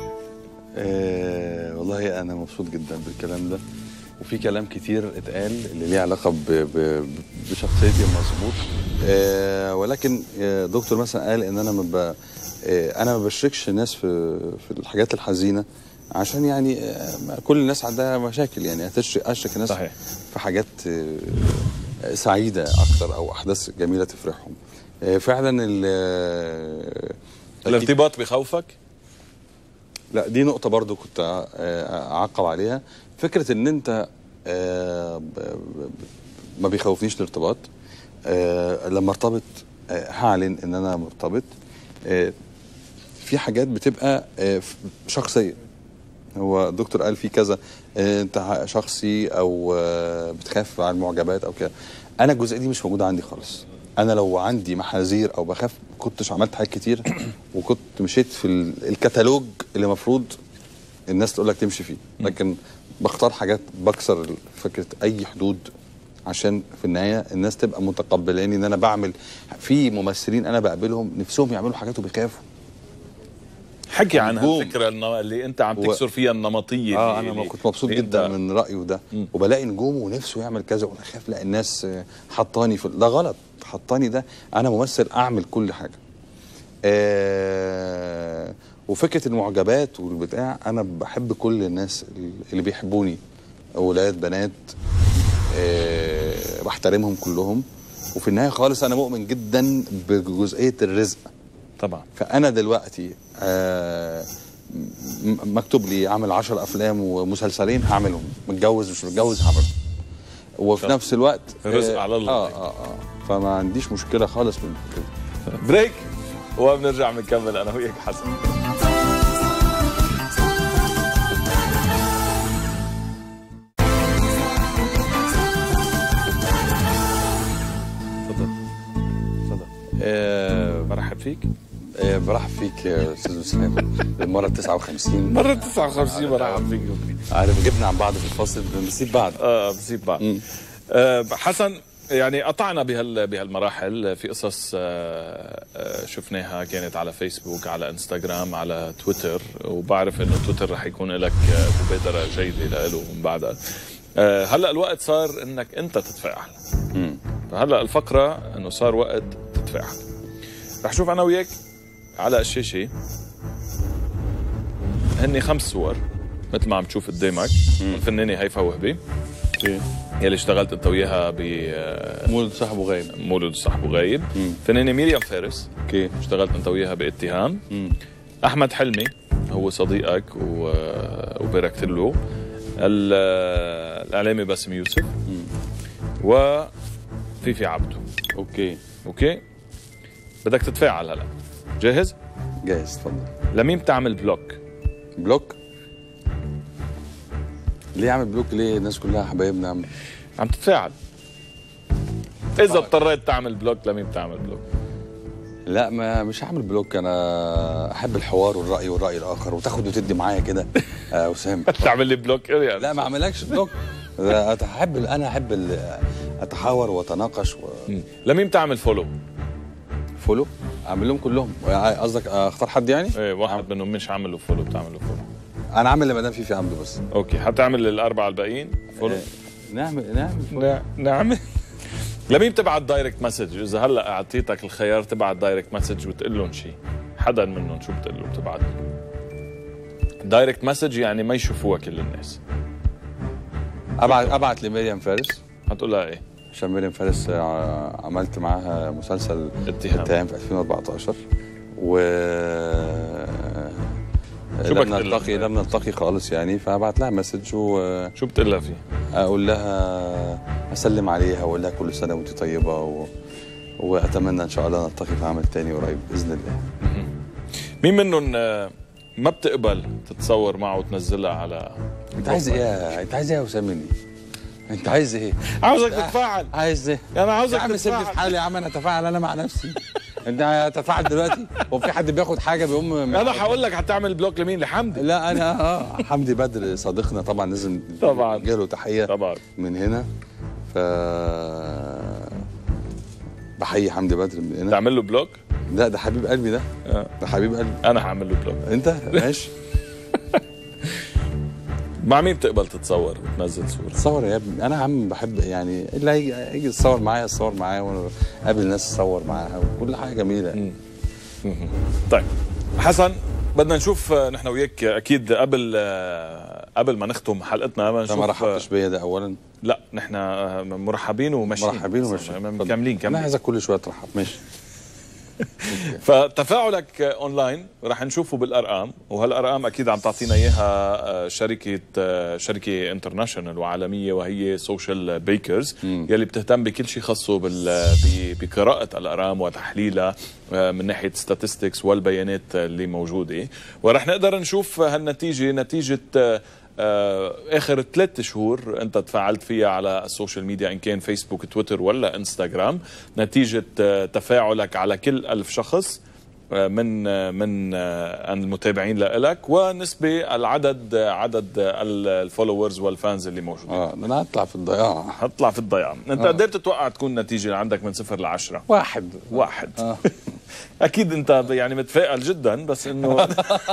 آه والله انا مبسوط جدا بالكلام ده وفي كلام كتير اتقال اللي ليه علاقه ب... ب... بشخصيتي مظبوط آه ولكن آه دكتور مثلا قال ان انا ما ب... آه انا ما بشركش الناس في في الحاجات الحزينه عشان يعني آه ما كل الناس عندها مشاكل يعني هتشرك اشرك الناس صحيح. في حاجات آه سعيده اكتر او احداث جميله تفرحهم آه فعلا ال... آه الارتباط بخوفك لا دي نقطة برضو كنت آه، أعقب عليها فكرة إن أنت آه، ب- ب- ما بيخوفنيش الارتباط آه، لما ارتبط آه، هعلن إن أنا مرتبط آه، في حاجات بتبقى آه، ف- شخصية هو الدكتور قال في كذا آه، انت ع- شخصي او آه، بتخاف على المعجبات او كده انا الجزئيه دي مش موجوده عندي خالص انا لو عندي محاذير او بخاف كنتش عملت حاجات كتير وكنت مشيت في ال- الكتالوج اللي المفروض الناس تقول لك تمشي فيه لكن بختار حاجات بكسر فكره اي حدود عشان في النهايه الناس تبقى متقبلاني ان انا بعمل في ممثلين انا بقابلهم نفسهم يعملوا حاجات وبيخافوا حكي عن نجوم. هالفكره الن- اللي انت عم و- تكسر فيها النمطيه اه اللي- انا اللي- كنت مبسوط اللي جدا أنت- من رايه ده وبلاقي نجوم ونفسه يعمل كذا وانا خايف لا الناس آه، حطاني في ده غلط حطاني ده انا ممثل اعمل كل حاجه آه وفكره المعجبات والبتاع انا بحب كل الناس اللي بيحبوني اولاد بنات آه، بحترمهم كلهم وفي النهايه خالص انا مؤمن جدا بجزئيه الرزق طبعا فانا دلوقتي آه، م- مكتوب لي اعمل 10 افلام ومسلسلين هعملهم متجوز مش متجوز هعملهم وفي طب. نفس الوقت الرزق آه، على الله. اه اه اه فما عنديش مشكله خالص من كده بريك وبنرجع بنكمل انا وياك حسن تفضل تفضل آه برحب فيك آه برحب فيك يا استاذ اسلام المره 59 مرة 59 برحب فيك عارف جبنا عن بعض في الفصل بنسيب بعض اه بنسيب بعض آه حسن يعني قطعنا بهال بهالمراحل في قصص آه، آه، شفناها كانت على فيسبوك على انستغرام على تويتر وبعرف انه تويتر رح يكون لك آه، مبادره جيده له من بعدها آه، هلا الوقت صار انك انت تتفاعل فهلا الفقره انه صار وقت تتفاعل رح شوف انا وياك على الشاشه هني خمس صور مثل ما عم تشوف قدامك الفنانه هيفا وهبي يلي اشتغلت انت وياها ب مولد صاحبه غايب مولد صاحبه غايب فنانه مريم فارس اوكي اشتغلت انت وياها باتهام احمد حلمي هو صديقك و... وباركت له ال- الاعلامي باسم يوسف وفيفي عبده اوكي اوكي بدك تتفاعل هلا جاهز جاهز تفضل لمين بتعمل بلوك بلوك ليه عامل بلوك ليه الناس كلها حبايبنا عم عم تتفاعل اذا اضطريت تعمل بلوك لمين بتعمل بلوك لا ما مش هعمل بلوك انا احب الحوار والراي والراي الاخر وتاخد وتدي معايا كده آه وسام تعمل لي بلوك يعني لا ما اعملكش بلوك لا، احب انا احب ال- اتحاور واتناقش و... لمين بتعمل فولو فولو اعمل لهم كلهم قصدك اختار حد يعني ايه واحد منهم مش عامل له فولو بتعمل له فولو انا عامل لمدام فيفي عبده بس اوكي حتعمل للاربعه الباقيين فولو نعمل نعمل لا نعمل لمين بتبعت دايركت مسج اذا هلا اعطيتك الخيار تبعت دايركت مسج وتقول لهم شيء حدا منهم شو بتقول له بتبعت دايركت مسج يعني ما يشوفوها كل الناس ابعت ابعت لمريم فارس هتقول لها ايه عشان مريم فارس آه، عملت معاها مسلسل اتهام. اتهام في 2014 و شو لم بدك تقول لها؟ نلتقي لم نلتقي خالص يعني فبعت لها مسج و شو بتقول لها فيه؟ اقول لها اسلم عليها واقول لها كل سنه وانت طيبه و... واتمنى ان شاء الله نلتقي في عمل تاني قريب باذن الله مين منهم آه، ما بتقبل تتصور معه وتنزلها على انت عايز ايه يا- انت عايز ايه يا وسام مني انت عايز ايه عاوزك تتفاعل عايز ايه انا عاوزك يا عم سيبني في تتفاعل. حالي يا عم انا اتفاعل انا مع نفسي انت هتتفاعل دلوقتي هو في حد بياخد حاجه بيقوم انا هقول لك هتعمل بلوك لمين لحمدي لا انا اه حمدي بدر صديقنا طبعا لازم طبعا له تحيه طبعا من هنا ف بحيي حمدي بدر من هنا تعمل له بلوك لا ده حبيب قلبي ده آه. ده حبيب قلبي انا هعمل له بلوك انت ماشي مع مين بتقبل تتصور وتنزل صوره صور يا ابني انا عم بحب يعني اللي هيجي يجي يتصور معايا يتصور معايا وانا قابل ناس تصور معاها وكل حاجه جميله طيب حسن بدنا نشوف آه، نحن وياك اكيد قبل آه، قبل ما نختم حلقتنا بدنا انت نشوف ما رحبتش بيا ده اولا لا نحن آه، مرحبين وماشيين مرحبين وماشيين. كاملين انا كاملين عايزك كل شويه ترحب ماشي فتفاعلك اونلاين رح نشوفه بالارقام وهالارقام اكيد عم تعطينا اياها آه، شركه آه، شركه انترناشونال وعالميه وهي سوشيال بيكرز يلي بتهتم بكل شيء خاصه بال- ب- بقراءه الارقام وتحليلها آه، من ناحيه statistics والبيانات اللي موجوده ورح نقدر نشوف هالنتيجه نتيجه آه، آه، اخر ثلاث شهور انت تفاعلت فيها على السوشيال ميديا ان كان فيسبوك تويتر ولا انستغرام نتيجه آه، تفاعلك على كل ألف شخص آه، من آه، من آه، المتابعين لك ونسبه العدد آه، عدد ال- الفولورز والفانز اللي موجودين اه انا هطلع في الضياع هطلع في الضياع انت آه. قد ايه بتتوقع تكون النتيجه عندك من صفر لعشرة واحد واحد آه. اكيد انت يعني متفائل جدا بس انه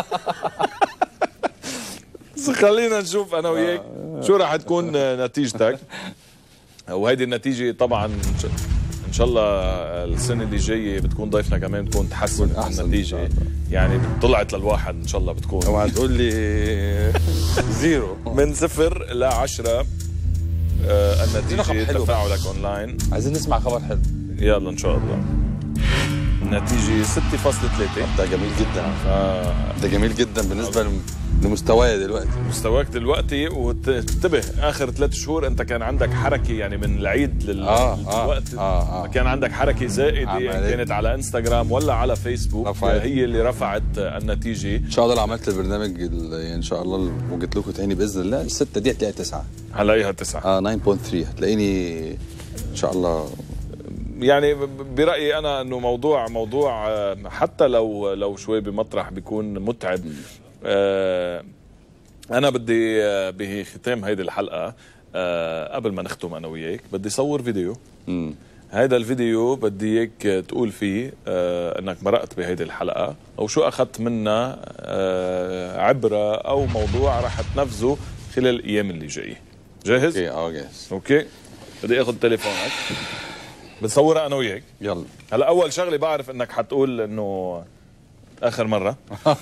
بس خلينا نشوف انا وياك شو راح تكون نتيجتك وهيدي النتيجه طبعا إن شاء- ان شاء الله السنه اللي جايه بتكون ضيفنا كمان تكون تحسن أحسن إن النتيجه شاء الله. يعني طلعت للواحد ان شاء الله بتكون اوعى تقول لي زيرو من صفر لعشرة آه رقم النتيجه حلو تفاعلك اونلاين عايزين نسمع خبر حلو يلا ان شاء الله النتيجه 6.3 ده جميل جدا آه ده جميل جدا بالنسبه لم- لمستوايا دلوقتي مستواك دلوقتي وانتبه اخر ثلاث شهور انت كان عندك حركه يعني من العيد لل... آه، آه، للوقت آه، آه. كان عندك حركه زائده عملية. يعني كانت على انستغرام ولا على فيسبوك رفعت. هي اللي رفعت النتيجه ان شاء الله لو عملت البرنامج ال- يعني ان شاء الله وجيت لكم تاني باذن الله السته دي هتلاقي تسعه هلاقيها تسعه اه 9.3 هتلاقيني ان شاء الله يعني ب- برايي انا انه موضوع موضوع آه، حتى لو لو شوي بمطرح بيكون متعب آه، انا بدي آه، بختام هيدي الحلقه آه، قبل ما نختم انا وياك بدي صور فيديو مم. هيدا الفيديو بدي اياك تقول فيه آه انك مرقت بهيدي الحلقه او شو اخذت منها آه عبره او موضوع رح تنفذه خلال الايام اللي جايه جاهز اوكي اه جاهز اوكي بدي اخذ تليفونك بتصورها انا وياك يلا هلا اول شغله بعرف انك حتقول انه اخر مره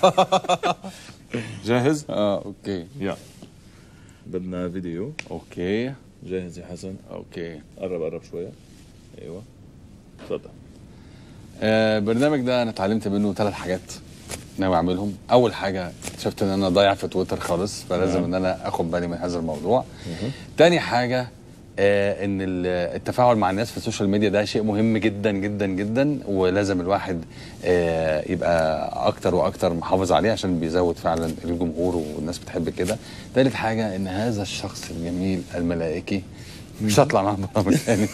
جاهز اه اوكي يلا بدنا فيديو اوكي جاهز يا حسن اوكي قرب قرب شويه ايوه تفضل آه، البرنامج ده انا اتعلمت منه ثلاث حاجات ناوي اعملهم اول حاجه اكتشفت ان انا ضايع في تويتر خالص فلازم ان انا اخد بالي من هذا الموضوع تاني حاجه آه ان ال- التفاعل مع الناس في السوشيال ميديا ده شيء مهم جدا جدا جدا ولازم الواحد آه يبقى اكتر واكتر محافظ عليه عشان بيزود فعلا الجمهور والناس بتحب كده تالت حاجه ان هذا الشخص الجميل الملائكي مش هطلع معاه برامج تاني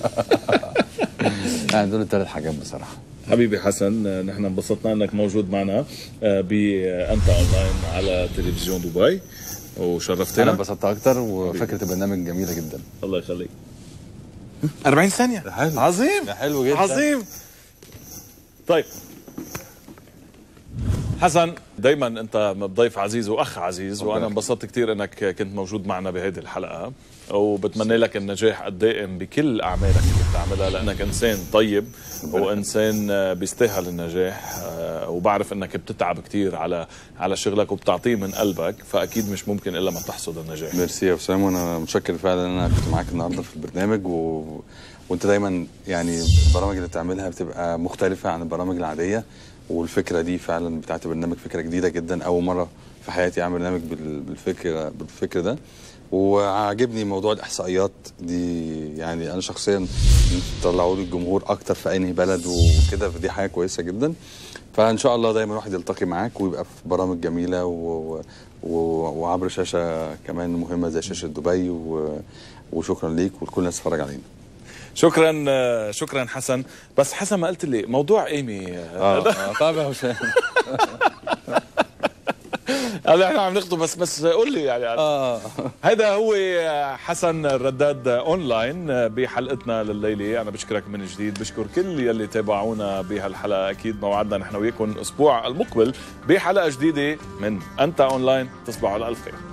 يعني دول الثلاث حاجات بصراحه حبيبي حسن آه، نحن انبسطنا انك موجود معنا آه، بانت اونلاين على تلفزيون دبي انا وشرفتنا انبسطت اكتر وفكره البرنامج جميله جدا الله يخليك 40 ثانية حلو. عظيم ده حلو جدا. عظيم طيب حسن دايما انت ضيف عزيز واخ عزيز وانا انبسطت كثير انك كنت موجود معنا بهذه الحلقه وبتمنى لك النجاح الدائم بكل اعمالك اللي بتعملها لانك انسان طيب وانسان آه، بيستاهل النجاح آه، وبعرف انك بتتعب كثير على على شغلك وبتعطيه من قلبك فاكيد مش ممكن الا ما تحصد النجاح ميرسي يا اسامه وانا متشكر فعلا ان انا كنت معاك النهارده في البرنامج و... وانت دايما يعني البرامج اللي بتعملها بتبقى مختلفه عن البرامج العاديه والفكره دي فعلا بتاعت البرنامج فكره جديده جدا اول مره في حياتي اعمل برنامج بال... بالفكر بالفكر ده وعاجبني موضوع الاحصائيات دي يعني انا شخصيا طلعوا لي الجمهور اكتر في انهي بلد وكده فدي حاجه كويسه جدا فان شاء الله دايما الواحد يلتقي معاك ويبقى في برامج جميله و... و... وعبر شاشه كمان مهمه زي شاشه دبي و... وشكرا ليك ولكل الناس تتفرج علينا شكرا آه، شكرا حسن بس حسن ما قلت لي موضوع ايمي اه آه، طيب يا هشام هلا احنا عم نخطب بس بس قول لي يعني اه هذا هو حسن الرداد اونلاين بحلقتنا لليله انا بشكرك من جديد بشكر كل يلي تابعونا بهالحلقه اكيد موعدنا نحن وياكم الاسبوع المقبل بحلقه جديده من انت اونلاين تصبحوا على الف خير